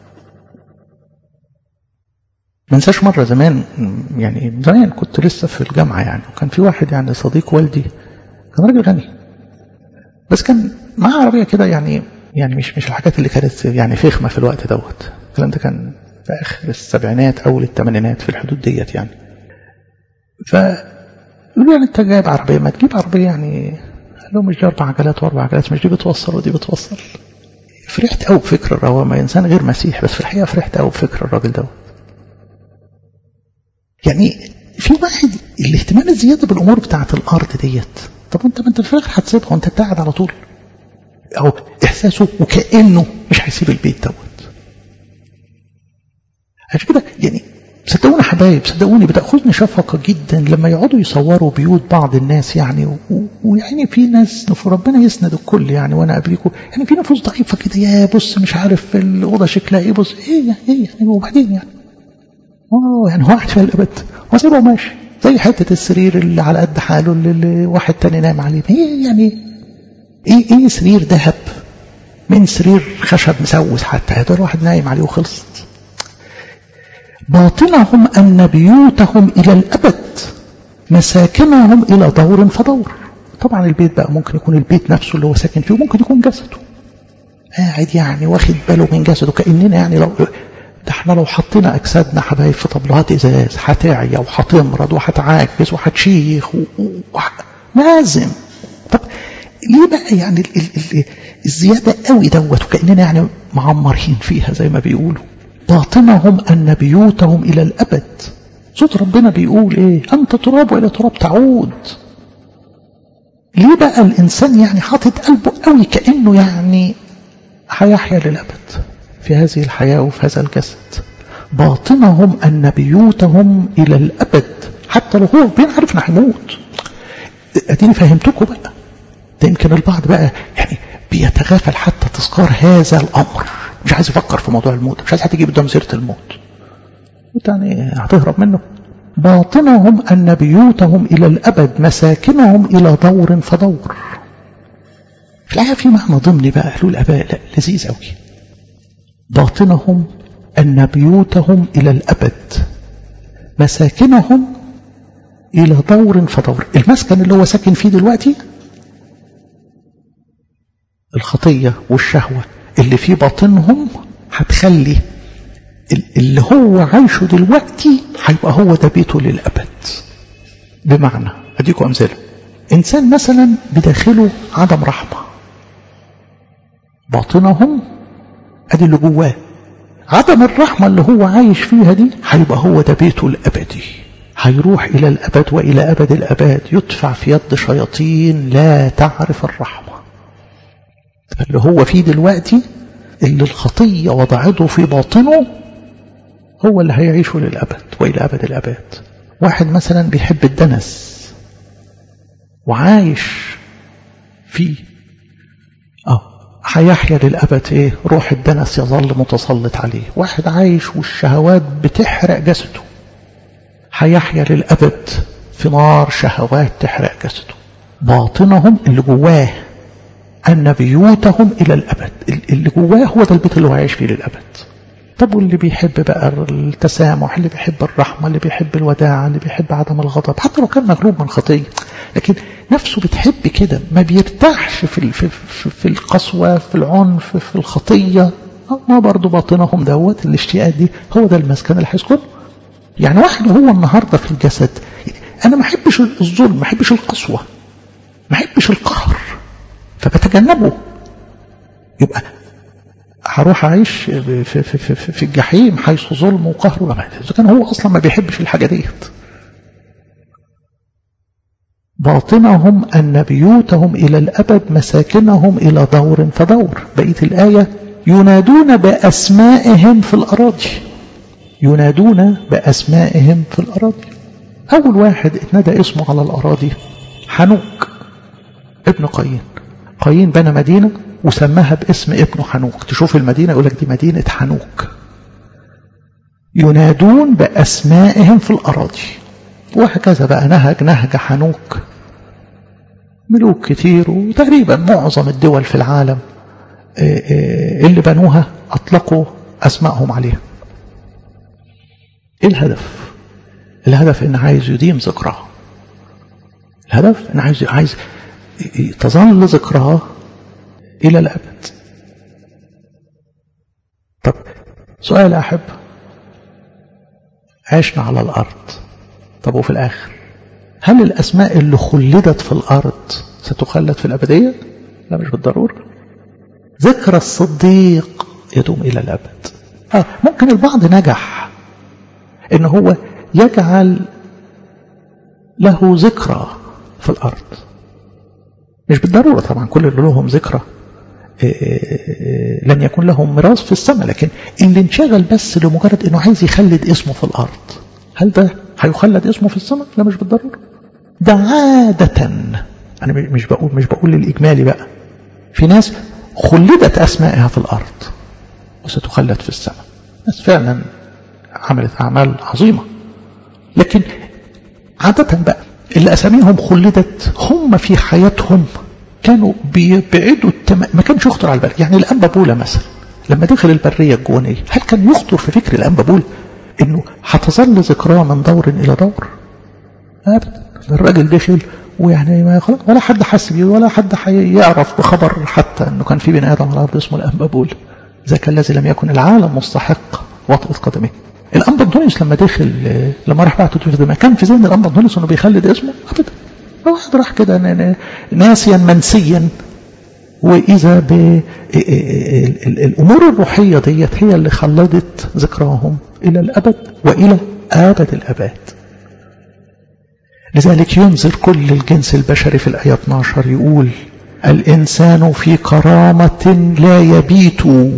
ما انساش مرة زمان يعني زمان كنت لسه في الجامعة يعني وكان في واحد يعني صديق والدي كان راجل غني بس كان معاه عربية كده يعني يعني مش مش الحاجات اللي كانت يعني فخمة في الوقت دوت الكلام ده كان في آخر السبعينات أول الثمانينات في الحدود ديت يعني فيقولوا يعني أنت جايب عربية ما تجيب عربية يعني قال لهم مش دي أربع عجلات وأربع عجلات مش دي بتوصل ودي بتوصل فرحت قوي بفكر الراجل ما إنسان غير مسيح بس في الحقيقة فرحت قوي بفكر الراجل دوت يعني في واحد الاهتمام الزيادة بالأمور بتاعت الأرض ديت طب أنت ما أنت في الآخر هتسيبها وأنت قاعد على طول أو إحساسه وكأنه مش هيسيب البيت دوت عشان كده يعني صدقوني حبايب صدقوني بتاخذني شفقه جدا لما يقعدوا يصوروا بيوت بعض الناس يعني ويعني في ناس ربنا يسند الكل يعني وانا قبليكم يعني في نفوس ضعيفه كده يا بص مش عارف الاوضه شكلها ايه بص ايه يعني ايه يعني وبعدين يعني اه يعني هو قاعد فيها الابد وسيبه ماشي زي حته السرير اللي على قد حاله اللي واحد تاني نام عليه ايه يعني ايه ايه سرير ذهب من سرير خشب مسوس حتى هذا الواحد نايم عليه وخلصت باطنهم أن بيوتهم إلى الأبد مساكنهم إلى دور فدور طبعا البيت بقى ممكن يكون البيت نفسه اللي هو ساكن فيه ممكن يكون جسده قاعد يعني واخد باله من جسده كأننا يعني لو ده احنا لو حطينا أجسادنا حبايب في طبلات إزاز هتعيا وهتمرض وهتعاكس وهتشيخ و... و... لازم طب ليه بقى يعني ال ال ال الزيادة قوي دوت وكأننا يعني معمرين فيها زي ما بيقولوا باطنهم أن بيوتهم إلى الأبد صوت ربنا بيقول إيه أنت تراب وإلى تراب تعود ليه بقى الإنسان يعني حاطط قلبه قوي كأنه يعني هيحيا للأبد في هذه الحياة وفي هذا الجسد باطنهم أن بيوتهم إلى الأبد حتى لو هو بيعرف انه هيموت اديني فهمتكم بقى ده يمكن البعض بقى يعني بيتغافل حتى تذكار هذا الامر مش عايز يفكر في موضوع الموت مش عايز حد يجيب قدام سيره الموت يعني هتهرب منه باطنهم ان بيوتهم الى الابد مساكنهم الى دور فدور في الآية في معنى ضمني بقى قالوا الآباء لا لذيذ قوي باطنهم أن بيوتهم إلى الأبد مساكنهم إلى دور فدور المسكن اللي هو ساكن فيه دلوقتي الخطية والشهوة اللي في باطنهم هتخلي اللي هو عايشه دلوقتي هيبقى هو ده بيته للأبد بمعنى أديكم أمثلة إنسان مثلا بداخله عدم رحمة باطنهم أدي اللي جواه عدم الرحمة اللي هو عايش فيها دي هيبقى هو ده بيته الأبدي هيروح إلى الأبد وإلى أبد الأباد يدفع في يد شياطين لا تعرف الرحمة اللي هو فيه دلوقتي اللي الخطية وضعته في باطنه هو اللي هيعيشه للأبد وإلى أبد الأباد واحد مثلا بيحب الدنس وعايش فيه اه هيحيا للأبد ايه روح الدنس يظل متسلط عليه واحد عايش والشهوات بتحرق جسده هيحيا للأبد في نار شهوات تحرق جسده باطنهم اللي جواه أن بيوتهم إلى الأبد اللي جواه هو ده البيت اللي هو عايش فيه للأبد طب واللي بيحب بقى التسامح اللي بيحب الرحمة اللي بيحب الوداعة اللي بيحب عدم الغضب حتى لو كان مغلوب من خطية لكن نفسه بتحب كده ما بيرتاحش في, في, في, في القسوة في العنف في الخطية ما برضو باطنهم دوت الاشتياقات دي هو ده المسكن اللي هيسكن يعني واحد هو النهاردة في الجسد أنا ما أحبش الظلم ما أحبش القسوة ما أحبش القهر فبتجنبه يبقى هروح أعيش في, في, في, في الجحيم حيث ظلم وقهر إذا كان هو أصلا ما بيحبش الحاجة ديت باطنهم أن بيوتهم إلى الأبد مساكنهم إلى دور فدور بقية الآية ينادون بأسمائهم في الأراضي ينادون بأسمائهم في الأراضي أول واحد اتنادى اسمه على الأراضي حنوك ابن قايين قايين بنى مدينة وسماها باسم ابنه حنوك تشوف المدينة يقول لك دي مدينة حنوك ينادون بأسمائهم في الأراضي وهكذا بقى نهج نهج حنوك ملوك كتير وتقريبا معظم الدول في العالم اللي بنوها أطلقوا أسمائهم عليها إيه الهدف الهدف إن عايز يديم ذكرها الهدف إن عايز عايز تظل ذكرها إلى الأبد طب سؤال أحب عشنا على الأرض طب وفي الآخر هل الأسماء اللي خلدت في الأرض ستخلد في الأبدية لا مش بالضرورة ذكر الصديق يدوم إلى الأبد آه ممكن البعض نجح إن هو يجعل له ذكرى في الأرض مش بالضرورة طبعا كل اللي لهم ذكرى لن يكون لهم ميراث في السماء لكن اللي انشغل بس لمجرد انه عايز يخلد اسمه في الارض هل ده هيخلد اسمه في السماء لا مش بالضروره ده عادة انا مش بقول مش بقول للاجمالي بقى في ناس خلدت اسمائها في الارض وستخلد في السماء ناس فعلا عملت اعمال عظيمه لكن عادة بقى اللي اساميهم خلدت هم في حياتهم كانوا بيبعدوا التم... ما كانش يخطر على البال يعني الأنبا بولا مثلا لما دخل البرية الجوانية هل كان يخطر في فكر الأنبا بولا انه هتظل ذكراه من دور الى دور ابدا الراجل دخل ويعني ما خلاص ولا حد حس بيه ولا حد يعرف بخبر حتى انه كان في بني ادم على الارض اسمه الانبابول ذاك الذي لم يكن العالم مستحق وطئة قدمه الانبا انطونيوس لما دخل لما راح بعته في ما كان في ذهن الانبا انطونيوس انه بيخلد اسمه ابدا واحد راح كده ناسيا منسيا واذا بالامور الروحيه ديت هي اللي خلدت ذكراهم الى الابد والى ابد الاباد لذلك ينذر كل الجنس البشري في الآية 12 يقول الإنسان في كرامة لا يبيت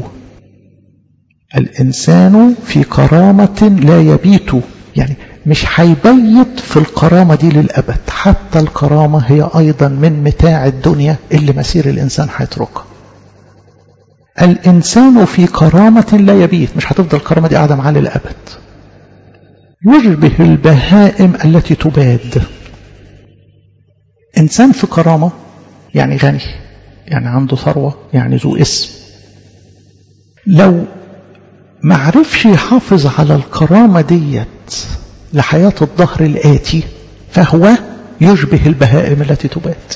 الإنسان في كرامة لا يبيت يعني مش هيبيت في الكرامة دي للأبد حتى الكرامة هي أيضا من متاع الدنيا اللي مسير الإنسان هيتركها الإنسان في كرامة لا يبيت مش هتفضل الكرامة دي قاعدة معاه للأبد يشبه البهائم التي تباد إنسان في كرامة يعني غني يعني عنده ثروة يعني ذو اسم لو ما عرفش يحافظ على الكرامة ديت لحياة الظهر الآتي فهو يشبه البهائم التي تبات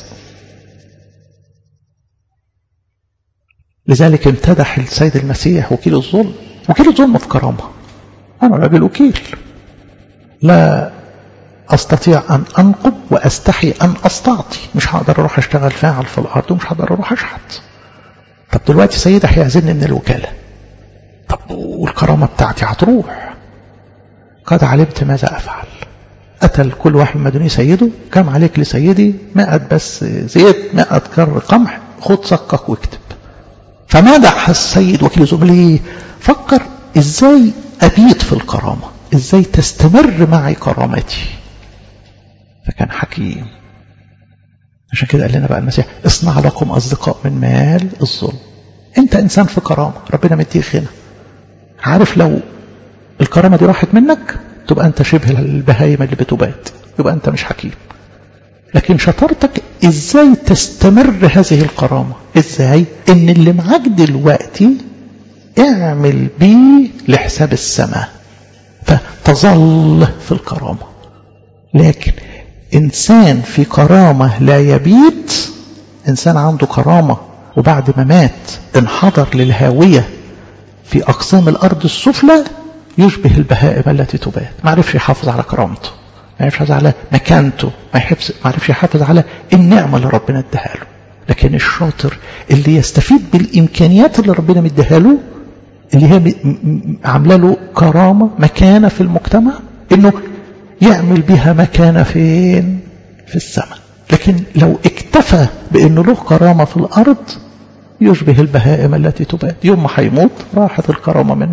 لذلك امتدح السيد المسيح وكيل الظلم وكيل الظلم في كرامة أنا راجل وكيل لا أستطيع أن أنقب وأستحي أن أستعطي مش هقدر أروح أشتغل فاعل في الأرض ومش هقدر أروح أشحت طب دلوقتي سيدة هيعزلني من الوكالة طب والكرامة بتاعتي هتروح قد علمت ماذا أفعل قتل كل واحد مدني سيده كم عليك لسيدي مئة بس زيت مئة كر قمح خد صكك واكتب فمدح السيد وكيل زملي فكر ازاي أبيت في الكرامة ازاي تستمر معي كرامتي فكان حكيم عشان كده قال لنا بقى المسيح اصنع لكم أصدقاء من مال الظلم انت انسان في كرامة ربنا مديك غنى عارف لو الكرامة دي راحت منك تبقى انت شبه البهايم اللي بتبات يبقى انت مش حكيم لكن شطارتك ازاي تستمر هذه الكرامة ازاي ان اللي معاك دلوقتي اعمل بيه لحساب السماء فتظل في الكرامة لكن إنسان في كرامة لا يبيت إنسان عنده كرامة وبعد ما مات انحدر للهاوية في أقسام الأرض السفلى يشبه البهائم التي تبات ما عرفش يحافظ على كرامته ما عرفش يحافظ على مكانته ما عرفش يحافظ على النعمة اللي ربنا اداها له لكن الشاطر اللي يستفيد بالإمكانيات اللي ربنا مديها له اللي هي عامله له كرامة مكانة في المجتمع انه يعمل بها مكانة فين في السماء لكن لو اكتفى بانه له كرامة في الارض يشبه البهائم التي تبات يوم ما هيموت راحت الكرامة منه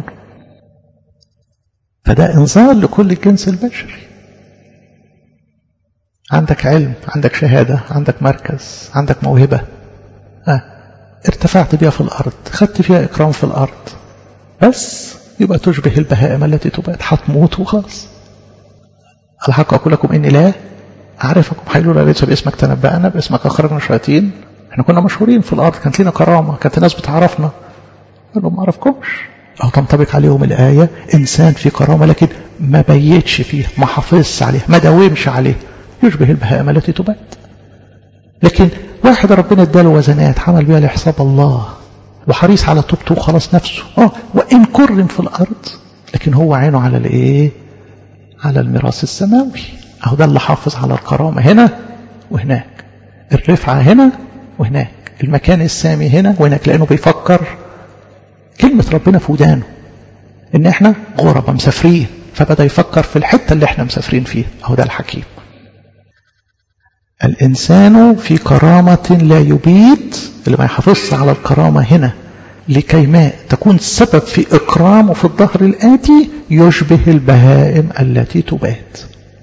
فده انذار لكل الجنس البشري عندك علم عندك شهادة عندك مركز عندك موهبة آه. ارتفعت بها في الأرض خدت فيها إكرام في الأرض بس يبقى تشبه البهائم التي تبات هتموت وخلاص الحق أقول لكم إني لا أعرفكم حيلولا ليس باسمك تنبأنا باسمك أخرجنا شياطين احنا كنا مشهورين في الأرض كانت لنا كرامة كانت الناس بتعرفنا قالوا ما أعرفكمش أو تنطبق عليهم الآية إنسان في كرامة لكن ما بيتش فيه ما حافظش عليه ما داومش عليه يشبه البهائم التي تبات لكن واحد ربنا اداله وزنات حمل بها لحساب الله وحريص على توبته وخلاص نفسه اه وان كرم في الارض لكن هو عينه على الايه على الميراث السماوي اهو ده اللي حافظ على الكرامه هنا وهناك الرفعه هنا وهناك المكان السامي هنا وهناك لانه بيفكر كلمه ربنا في ودانه ان احنا غربة مسافرين فبدا يفكر في الحته اللي احنا مسافرين فيها اهو ده الحكيم الإنسان في كرامة لا يبيت اللي ما يحافظش على الكرامة هنا لكي ما تكون سبب في إكرامه في الظهر الآتي يشبه البهائم التي تبات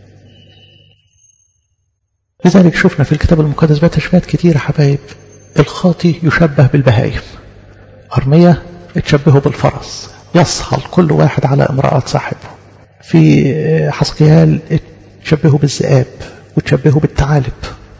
لذلك شفنا في الكتاب المقدس بقى تشبيهات كتيرة حبايب الخاطي يشبه بالبهائم أرمية تشبهه بالفرس يصهل كل واحد على امرأة صاحبه في حسقيال تشبهه بالذئاب وتشبهه بالثعالب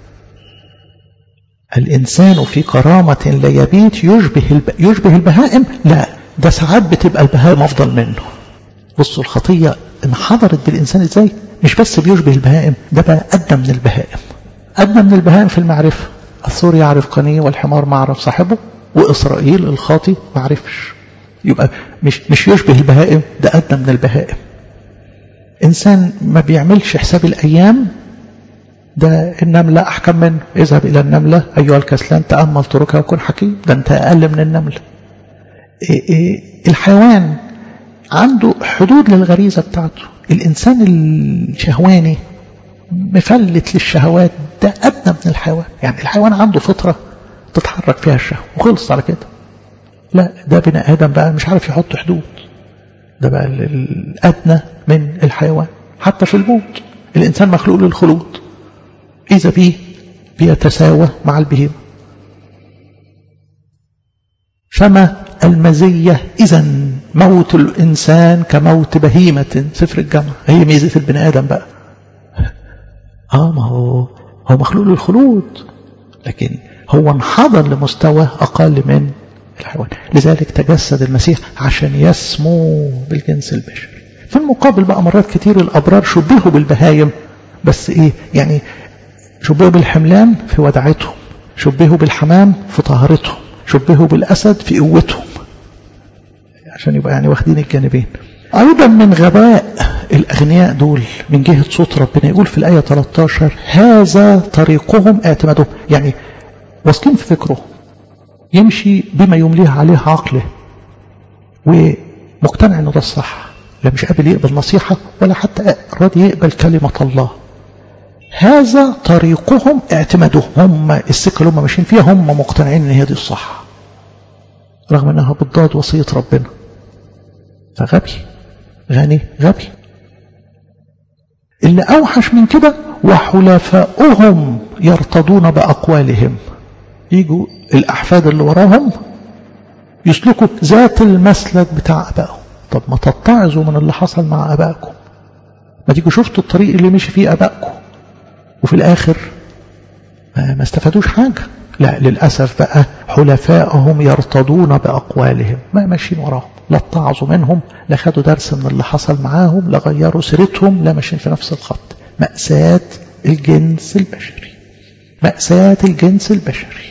الإنسان في كرامة لا يبيت يشبه الب... يشبه البهائم لا ده ساعات بتبقى البهائم أفضل منه بصوا الخطية انحضرت بالإنسان إزاي مش بس بيشبه البهائم ده بقى أدنى من البهائم أدنى من البهائم في المعرفة الثور يعرف قنيه والحمار ما عرف صاحبه وإسرائيل الخاطي ما عرفش يبقى مش مش يشبه البهائم ده أدنى من البهائم إنسان ما بيعملش حساب الأيام ده النملة أحكم منه اذهب إلى النملة أيها الكسلان تأمل طرقها وكن حكيم ده أنت أقل من النملة إيه إيه الحيوان عنده حدود للغريزة بتاعته الإنسان الشهواني مفلت للشهوات ده أدنى من الحيوان يعني الحيوان عنده فطرة تتحرك فيها الشهوة وخلص على كده لا ده بني آدم بقى مش عارف يحط حدود ده بقى الأدنى من الحيوان حتى في الموت الإنسان مخلوق للخلود إذا به بيتساوى مع البهيمة فما المزية إذا موت الإنسان كموت بهيمة سفر الجامعة هي ميزة البني آدم بقى آه ما هو هو مخلوق للخلود لكن هو انحدر لمستوى أقل من الحيوان لذلك تجسد المسيح عشان يسمو بالجنس البشري في المقابل بقى مرات كتير الأبرار شبهوا بالبهايم بس إيه يعني شبهوا بالحملان في ودعتهم شبهوا بالحمام في طهارتهم شبهوا بالأسد في قوتهم عشان يبقى يعني واخدين الجانبين أيضا من غباء الأغنياء دول من جهة صوت ربنا يقول في الآية 13 هذا طريقهم اعتمادهم يعني واثقين في فكره يمشي بما يمليه عليه عقله ومقتنع انه ده الصح لا مش قابل يقبل نصيحة ولا حتى راضي يقبل كلمة الله هذا طريقهم اعتمادهم هم السكة اللي هم ماشيين فيها هم مقتنعين ان هي دي الصح رغم انها بتضاد وصية ربنا فغبي غني غبي اللي اوحش من كده وحلفاؤهم يرتضون باقوالهم يجوا الاحفاد اللي وراهم يسلكوا ذات المسلك بتاع ابائهم طب ما تتعظوا من اللي حصل مع ابائكم ما تيجوا شفتوا الطريق اللي مشي فيه ابائكم وفي الاخر ما استفادوش حاجه لا للأسف بقى حلفائهم يرتضون بأقوالهم ما ماشيين وراهم لا اتعظوا منهم لا خدوا درس من اللي حصل معاهم لا غيروا سيرتهم لا ماشيين في نفس الخط مأساة الجنس البشري مأساة الجنس البشري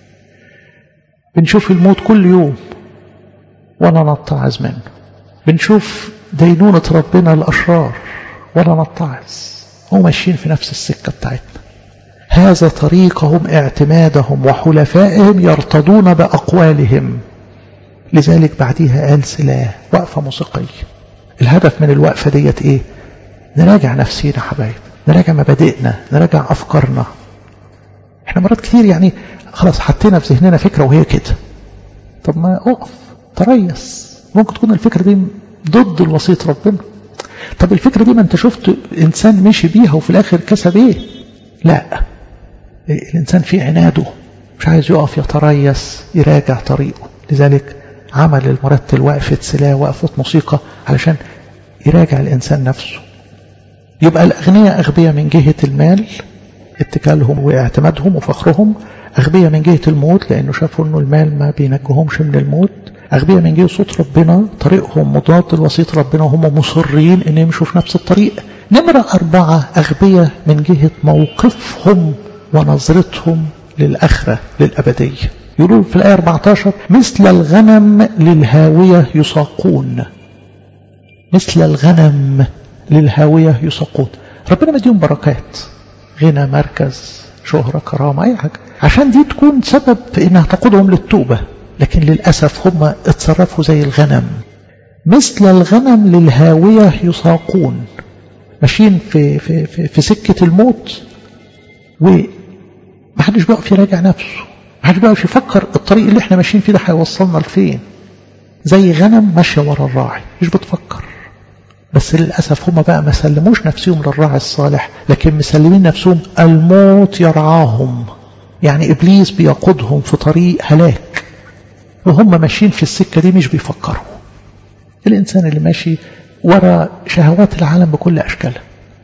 بنشوف الموت كل يوم ولا نتعظ منه بنشوف دينونة ربنا الأشرار ولا نتعظ هم ماشيين في نفس السكة بتاعتنا هذا طريقهم اعتمادهم وحلفائهم يرتضون بأقوالهم لذلك بعديها قال سلاح وقفة موسيقية الهدف من الوقفة ديت ايه نراجع نفسينا حبايب نراجع مبادئنا نراجع أفكارنا احنا مرات كتير يعني خلاص حطينا في ذهننا فكرة وهي كده طب ما اقف تريس ممكن تكون الفكرة دي ضد الوصية ربنا طب الفكرة دي ما انت شفت انسان مشي بيها وفي الاخر كسب ايه لا الإنسان في عناده مش عايز يقف يتريس يراجع طريقه لذلك عمل المرتل وقفة سلاح وقفة موسيقى علشان يراجع الإنسان نفسه يبقى الأغنياء أغبياء من جهة المال اتكالهم واعتمادهم وفخرهم أغبياء من جهة الموت لأنه شافوا أنه المال ما بينجهمش من الموت أغبياء من جهة صوت ربنا طريقهم مضاد لوصية ربنا وهم مصرين أن يمشوا في نفس الطريق نمرة أربعة أغبياء من جهة موقفهم ونظرتهم للآخرة للأبدية يقولون في الآية 14 مثل الغنم للهاوية يساقون مثل الغنم للهاوية يساقون ربنا مديهم بركات غنى مركز شهرة كرامة أي حاجة عشان دي تكون سبب في إنها تقودهم للتوبة لكن للأسف هم اتصرفوا زي الغنم مثل الغنم للهاوية يساقون ماشيين في, في, في, في سكة الموت ومحدش بيقف يراجع نفسه محدش بيقف يفكر الطريق اللي احنا ماشيين فيه ده هيوصلنا لفين زي غنم ماشية ورا الراعي مش بتفكر بس للأسف هم بقى ما سلموش نفسهم للراعي الصالح لكن مسلمين نفسهم الموت يرعاهم يعني إبليس بيقودهم في طريق هلاك وهم ماشيين في السكة دي مش بيفكروا الإنسان اللي ماشي ورا شهوات العالم بكل أشكالها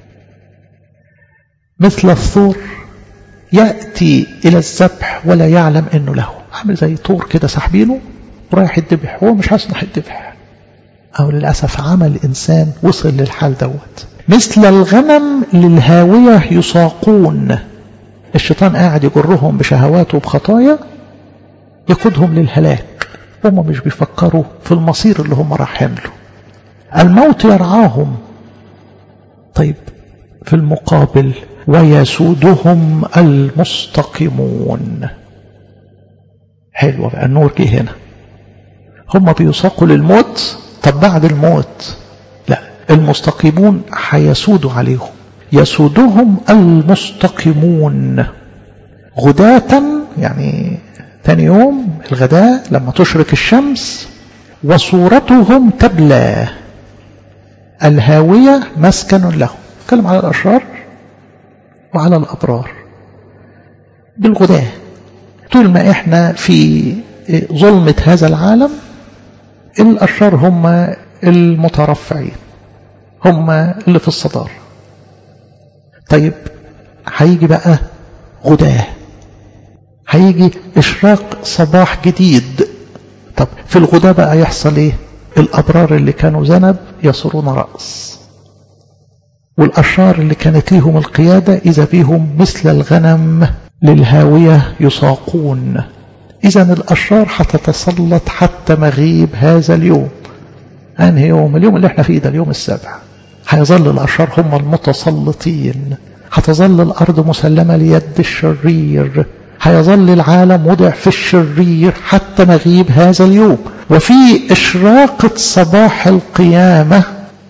مثل الثور يأتي إلى الذبح ولا يعلم أنه له عامل زي طور كده سحبينه ورايح يدبح هو مش حاسس انه هيدبح أو للأسف عمل إنسان وصل للحال دوت مثل الغنم للهاوية يساقون الشيطان قاعد يجرهم بشهواته وبخطايا يقودهم للهلاك هم مش بيفكروا في المصير اللي هم رايحين له الموت يرعاهم طيب في المقابل ويسودهم المستقيمون حلوة بقى النور جه هنا هم بيساقوا للموت طب بعد الموت لا المستقيمون هيسودوا عليهم يسودهم المستقيمون غداة يعني ثاني يوم الغداء لما تشرق الشمس وصورتهم تبلى الهاوية مسكن لهم نتكلم على الأشرار وعلى الأبرار بالغداة طول ما احنا في ظلمة هذا العالم الأشرار هم المترفعين هم اللي في الصدارة طيب هيجي بقى غداه هيجي إشراق صباح جديد طب في الغداء بقى يحصل إيه الأبرار اللي كانوا ذنب يصرون رأس والأشرار اللي كانت ليهم القيادة إذا بهم مثل الغنم للهاوية يساقون إذا الأشرار هتتسلط حتى مغيب هذا اليوم أنهي يوم اليوم اللي احنا فيه ده اليوم السابع هيظل الأشرار هم المتسلطين هتظل الأرض مسلمة ليد الشرير هيظل العالم وضع في الشرير حتى مغيب هذا اليوم وفي إشراقة صباح القيامة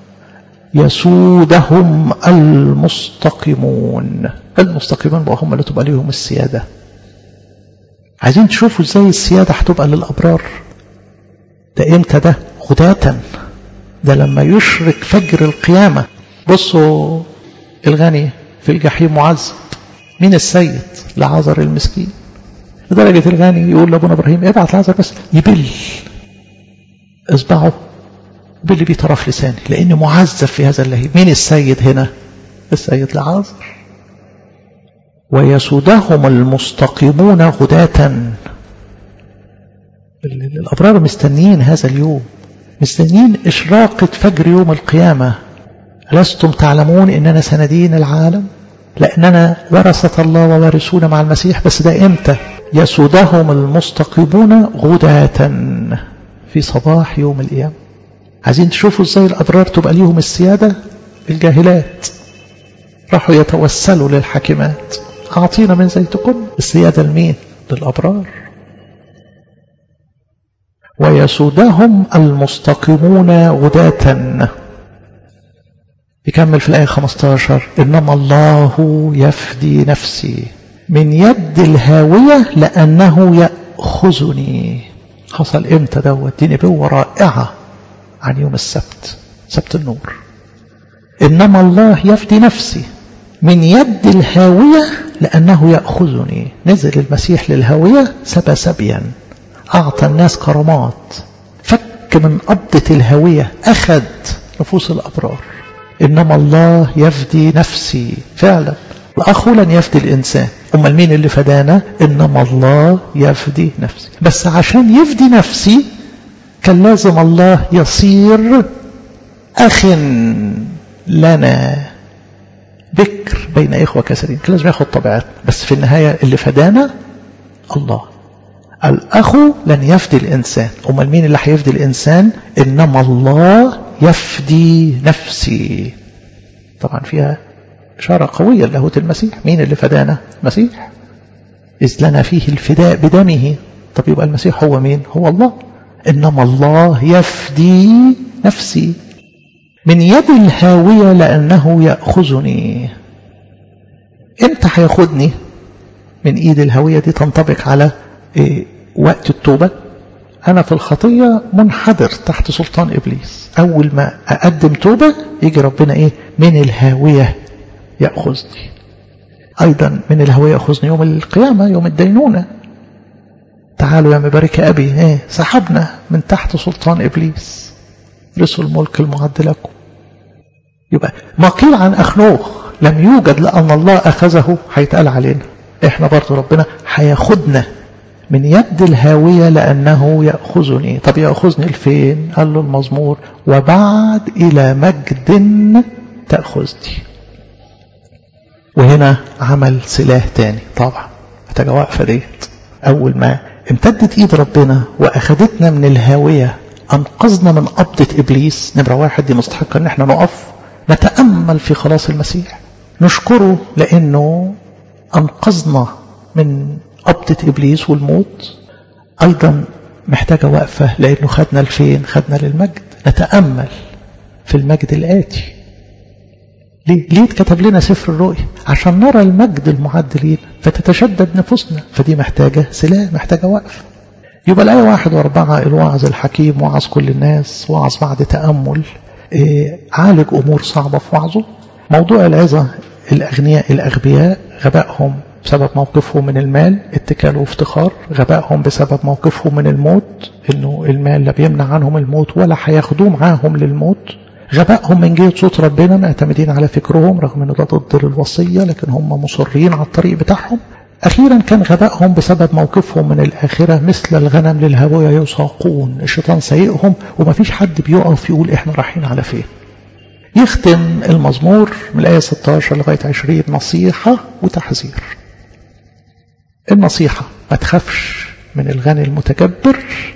يسودهم المستقيمون المستقيمون بقى هم اللي تبقى ليهم السيادة عايزين تشوفوا ازاي السيادة هتبقى للأبرار ده امتى ده غداة ده لما يشرق فجر القيامة بصوا الغني في الجحيم معذب مين السيد لعازر المسكين لدرجة الغني يقول لابونا ابراهيم ابعت لعازر بس يبل اصبعه باللي بيطرف لساني لاني معذب في هذا اللهيب مين السيد هنا السيد لعازر ويسودهم المستقيمون غداة الأبرار مستنيين هذا اليوم مستنيين إشراقة فجر يوم القيامة لستم تعلمون إننا سندين العالم لأننا ورثة الله ووارثون مع المسيح بس ده إمتى يسودهم المستقيمون غداة في صباح يوم القيامة عايزين تشوفوا ازاي الأبرار تبقى ليهم السيادة الجاهلات راحوا يتوسلوا للحاكمات أعطينا من زيتكم السيادة لمين للأبرار ويسودهم المستقيمون غداة يكمل في الآية 15 إنما الله يفدي نفسي من يد الهاوية لأنه يأخذني حصل إمتى دوت دي نبوة رائعة عن يوم السبت سبت النور إنما الله يفدي نفسي من يد الهاوية لأنه يأخذني نزل المسيح للهاوية سبا سبيا أعطى الناس كرامات فك من قبضة الهاوية أخذ نفوس الأبرار إنما الله يفدي نفسي فعلا الأخ لن يفدي الإنسان أمال مين اللي فدانا إنما الله يفدي نفسي بس عشان يفدي نفسي كان لازم الله يصير أخ لنا بكر بين إخوة كثيرين كان لازم ياخد طبيعتنا بس في النهاية اللي فدانا الله الأخ لن يفدي الإنسان أمال مين اللي هيفدي الإنسان إنما الله يفدي نفسي طبعا فيها إشارة قوية لاهوت المسيح مين اللي فدانا المسيح إذ لنا فيه الفداء بدمه طب يبقى المسيح هو مين هو الله إنما الله يفدي نفسي من يد الهاوية لأنه يأخذني امتى هياخدني من ايد الهوية دي تنطبق على إيه وقت التوبة أنا في الخطية منحدر تحت سلطان إبليس أول ما أقدم توبة يجي ربنا إيه من الهاوية يأخذني أيضا من الهوية يأخذني يوم القيامة يوم الدينونة تعالوا يا مبارك أبي إيه سحبنا من تحت سلطان إبليس رسل الملك المعد لكم يبقى ما قيل عن أخنوخ لم يوجد لأن الله أخذه هيتقال علينا إحنا برضو ربنا هياخدنا من يد الهاوية لأنه يأخذني طب يأخذني لفين قال له المزمور وبعد إلى مجد تأخذني وهنا عمل سلاح تاني طبعا محتاجة واقفة ديت أول ما امتدت إيد ربنا وأخذتنا من الهاوية أنقذنا من قبضة إبليس نمرة واحد دي مستحقة إن احنا نقف نتأمل في خلاص المسيح نشكره لأنه أنقذنا من قبضة إبليس والموت أيضا محتاجة وقفة لأنه خدنا لفين خدنا للمجد نتأمل في المجد الآتي ليه؟ ليه اتكتب لنا سفر الرؤيا عشان نرى المجد المعد لينا فتتشدد نفوسنا فدي محتاجة سلاح محتاجة وقفة يبقى الآية واحد واربعة الوعظ الحكيم وعظ كل الناس وعظ بعد تأمل إيه عالج أمور صعبة في وعظه موضوع العظة الأغنياء الأغبياء غبائهم بسبب موقفهم من المال اتكال وافتخار غبائهم بسبب موقفهم من الموت انه المال لا بيمنع عنهم الموت ولا هياخدوه معاهم للموت غبائهم من جهة صوت ربنا معتمدين على فكرهم رغم انه ده ضد الوصية لكن هم مصرين على الطريق بتاعهم أخيرا كان غبائهم بسبب موقفهم من الآخرة مثل الغنم للهوية يساقون الشيطان سايقهم ومفيش حد بيقف يقول إحنا رايحين على فين يختم المزمور من الآية 16 لغاية 20 نصيحة وتحذير النصيحة ما تخافش من الغني المتكبر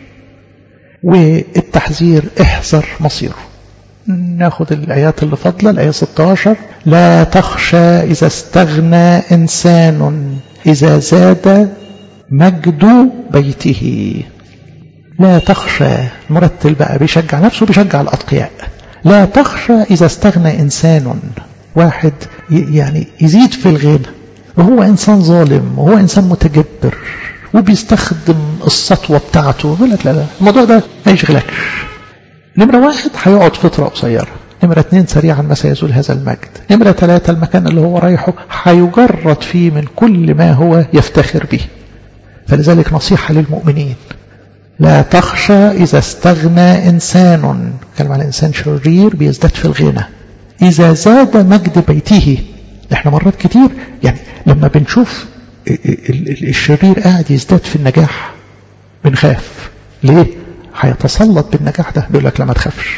والتحذير احذر مصيره ناخد الآيات اللي فضلة الآية 16 لا تخشى إذا استغنى إنسان إذا زاد مجد بيته لا تخشى مرتل بقى بيشجع نفسه بيشجع الأتقياء لا تخشى إذا استغنى إنسان واحد يعني يزيد في الغنى وهو إنسان ظالم وهو إنسان متجبر وبيستخدم السطوة بتاعته يقول لك لا لا الموضوع ده ما يشغلكش نمرة واحد هيقعد فترة قصيرة نمرة اثنين سريعا ما سيزول هذا المجد نمرة ثلاثة المكان اللي هو رايحه هيجرد فيه من كل ما هو يفتخر به فلذلك نصيحة للمؤمنين لا تخشى إذا استغنى إنسان كلام على إنسان شرير بيزداد في الغنى إذا زاد مجد بيته احنا مرات كتير يعني لما بنشوف الشرير قاعد يزداد في النجاح بنخاف ليه هيتسلط بالنجاح ده بيقول لك لا ما تخافش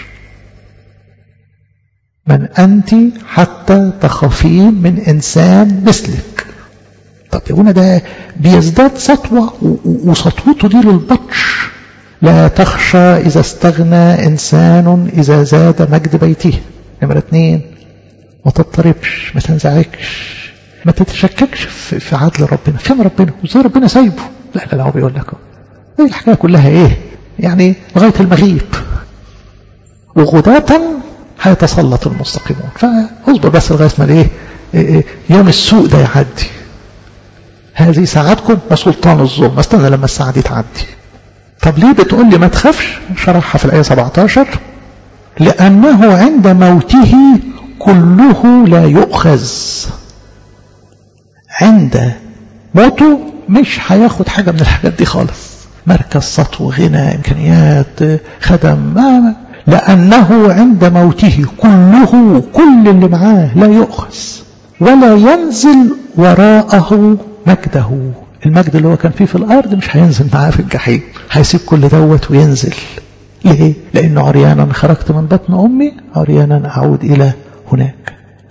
من أنت حتى تخافين من إنسان مثلك طب يقولنا ده بيزداد سطوة وسطوته دي للبطش لا تخشى إذا استغنى إنسان إذا زاد مجد بيته نمرة اتنين ما تضطربش ما تنزعجش ما تتشككش في عدل ربنا فين ربنا وزي ربنا سايبه لا لا لا هو بيقول لك ايه الحكاية كلها ايه يعني لغاية المغيب وغداة هيتسلط المستقيمون فاصبر بس لغاية ما ايه, إيه يوم السوء ده يعدي هذه ساعتكم وسلطان الظلم استنى لما الساعة دي تعدي طب ليه بتقول لي ما تخافش شرحها في الآية 17 لأنه عند موته كله لا يؤخذ عند موته مش هياخد حاجة من الحاجات دي خالص مركز سطو غنى إمكانيات خدم ما لأنه عند موته كله كل اللي معاه لا يؤخذ ولا ينزل وراءه مجده المجد اللي هو كان فيه في الأرض مش هينزل معاه في الجحيم هيسيب كل دوت وينزل ليه؟ لأنه عريانا خرجت من بطن أمي عريانا أعود إلى هناك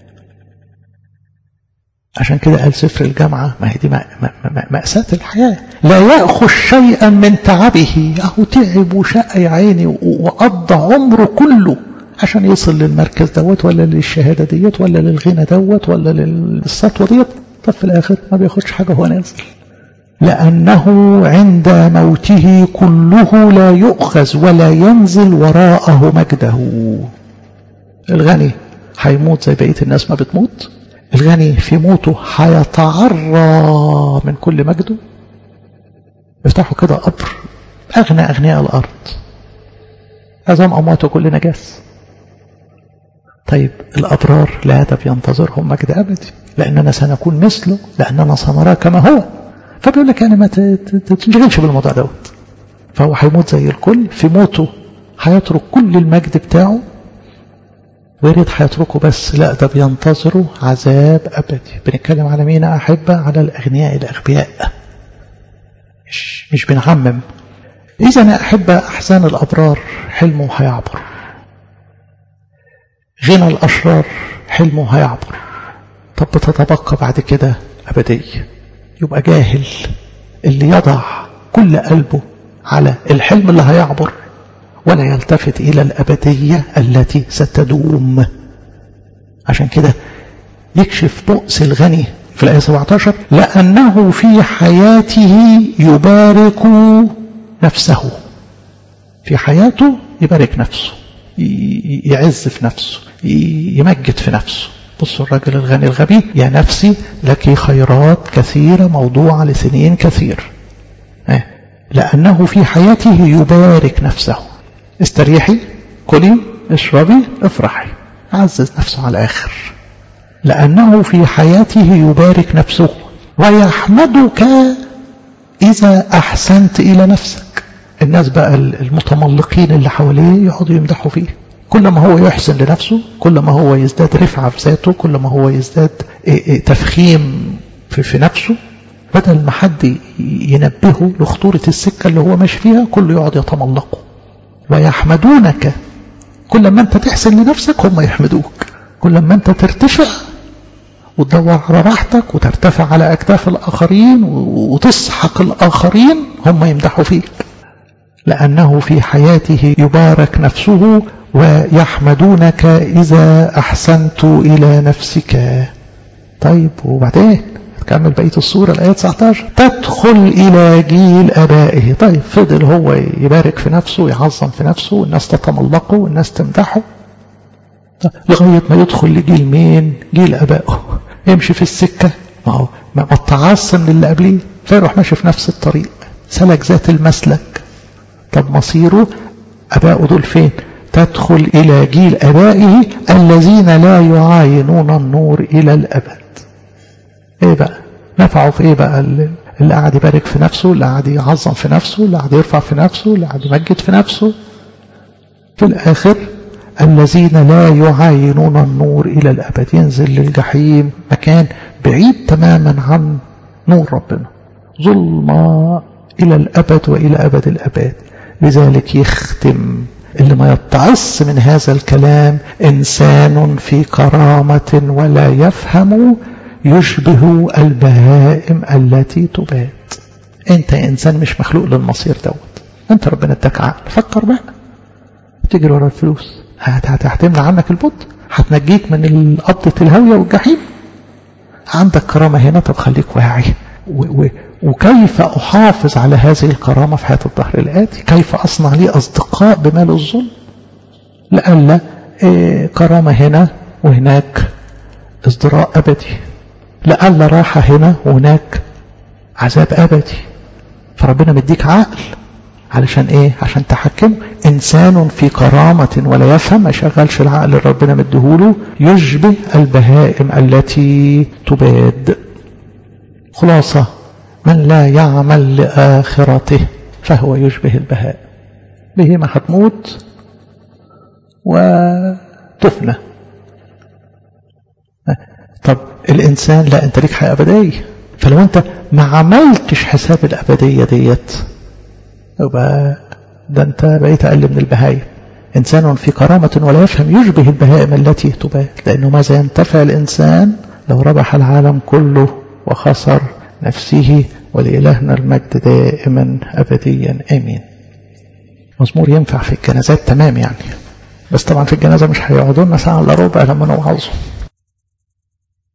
عشان كده قال سفر الجامعة ما هي دي مأساة الحياة لا يأخذ شيئا من تعبه أهو تعب وشق يا عيني وقضى عمره كله عشان يصل للمركز دوت ولا للشهادة ديت ولا للغنى دوت ولا للسطوة ديت طب في الآخر ما بياخدش حاجة هو نازل لأنه عند موته كله لا يؤخذ ولا ينزل وراءه مجده الغني هيموت زي بقية الناس ما بتموت الغني في موته هيتعرى من كل مجده يفتحوا كده قبر أغنى أغنياء الأرض أزم أمواته كل نجاس طيب الأبرار لا ده بينتظرهم مجد أبدي لأننا سنكون مثله لأننا سنراه كما هو فبيقول لك يعني ما تشغلش بالموضوع دوت فهو هيموت زي الكل في موته هيترك كل المجد بتاعه ويريد هيتركه بس لا ده بينتظروا عذاب أبدي بنتكلم على مين أحبة على الأغنياء الأغبياء مش, مش بنعمم إذا يا أحبة أحزان الأبرار حلمه هيعبر غنى الأشرار حلمه هيعبر طب بتتبقى بعد كده أبدية يبقى جاهل اللي يضع كل قلبه على الحلم اللي هيعبر ولا يلتفت إلى الأبدية التي ستدوم عشان كده يكشف بؤس الغني في الآية 17 لأنه في حياته يبارك نفسه في حياته يبارك نفسه يعز في نفسه يمجد في نفسه بصوا الرجل الغني الغبي يا نفسي لك خيرات كثيرة موضوعة لسنين كثير لأنه في حياته يبارك نفسه استريحي كلي اشربي افرحي عزز نفسه على الآخر لأنه في حياته يبارك نفسه ويحمدك إذا أحسنت إلى نفسك الناس بقى المتملقين اللي حواليه يقعدوا يمدحوا فيه كل ما هو يحسن لنفسه كل ما هو يزداد رفعة في ذاته كل ما هو يزداد تفخيم في, في نفسه بدل ما حد ينبهه لخطورة السكة اللي هو ماشي فيها كله يقعد يتملقه ويحمدونك كل ما انت تحسن لنفسك هم يحمدوك كل ما انت ترتفع وتدور على راحتك وترتفع على أكتاف الآخرين وتسحق الآخرين هم يمدحوا فيك لأنه في حياته يبارك نفسه ويحمدونك إذا أحسنت إلى نفسك طيب وبعدين تكمل بقية الصورة الآية 19 تدخل إلى جيل أبائه طيب فضل هو يبارك في نفسه يعظم في نفسه والناس تتملقه والناس تمدحه لغاية ما يدخل لجيل مين جيل أبائه يمشي في السكة ما هو ما التعصم للي قبليه فيروح ماشي في نفس الطريق سلك ذات المسلك طب مصيره أبائه دول فين تدخل إلى جيل أبائه الذين لا يعاينون النور إلى الأبد إيه بقى نفعه في إيه بقى اللي قاعد يبارك في نفسه اللي قاعد يعظم في نفسه اللي قاعد يرفع في نفسه اللي قاعد يمجد في نفسه في الآخر الذين لا يعاينون النور إلى الأبد ينزل للجحيم مكان بعيد تماما عن نور ربنا ظلمة إلى الأبد وإلى أبد الأبد لذلك يختم اللي ما يتعص من هذا الكلام إنسان في كرامة ولا يفهم يشبه البهائم التي تبات انت انسان مش مخلوق للمصير دوت انت ربنا اداك عقل فكر بقى تجري ورا الفلوس هتمنع عنك البط هتنجيك من قبضة الهوية والجحيم عندك كرامة هنا طب خليك واعي و و وكيف أحافظ على هذه الكرامة في حياة الظهر الآتي كيف أصنع لي أصدقاء بمال الظلم لألا إيه كرامة هنا وهناك ازدراء أبدي لألا راحة هنا وهناك عذاب أبدي فربنا مديك عقل علشان ايه عشان تحكم انسان في كرامة ولا يفهم ما يشغلش العقل اللي ربنا مديهوله يشبه البهائم التي تباد خلاصة من لا يعمل لآخرته فهو يشبه البهائم بهما هتموت وتفنى طب الإنسان لا أنت ليك حياة أبدية فلو أنت ما عملتش حساب الأبدية ديت يبقى ده أنت بقيت أقل من البهائم إنسان في كرامة ولا يفهم يشبه البهائم التي تبات لأنه ماذا ينتفع الإنسان لو ربح العالم كله وخسر نفسه ولإلهنا المجد دائما أبديا آمين مزمور ينفع في الجنازات تمام يعني بس طبعا في الجنازة مش هيقعدوا لنا ساعة إلا ربع لما نوعظه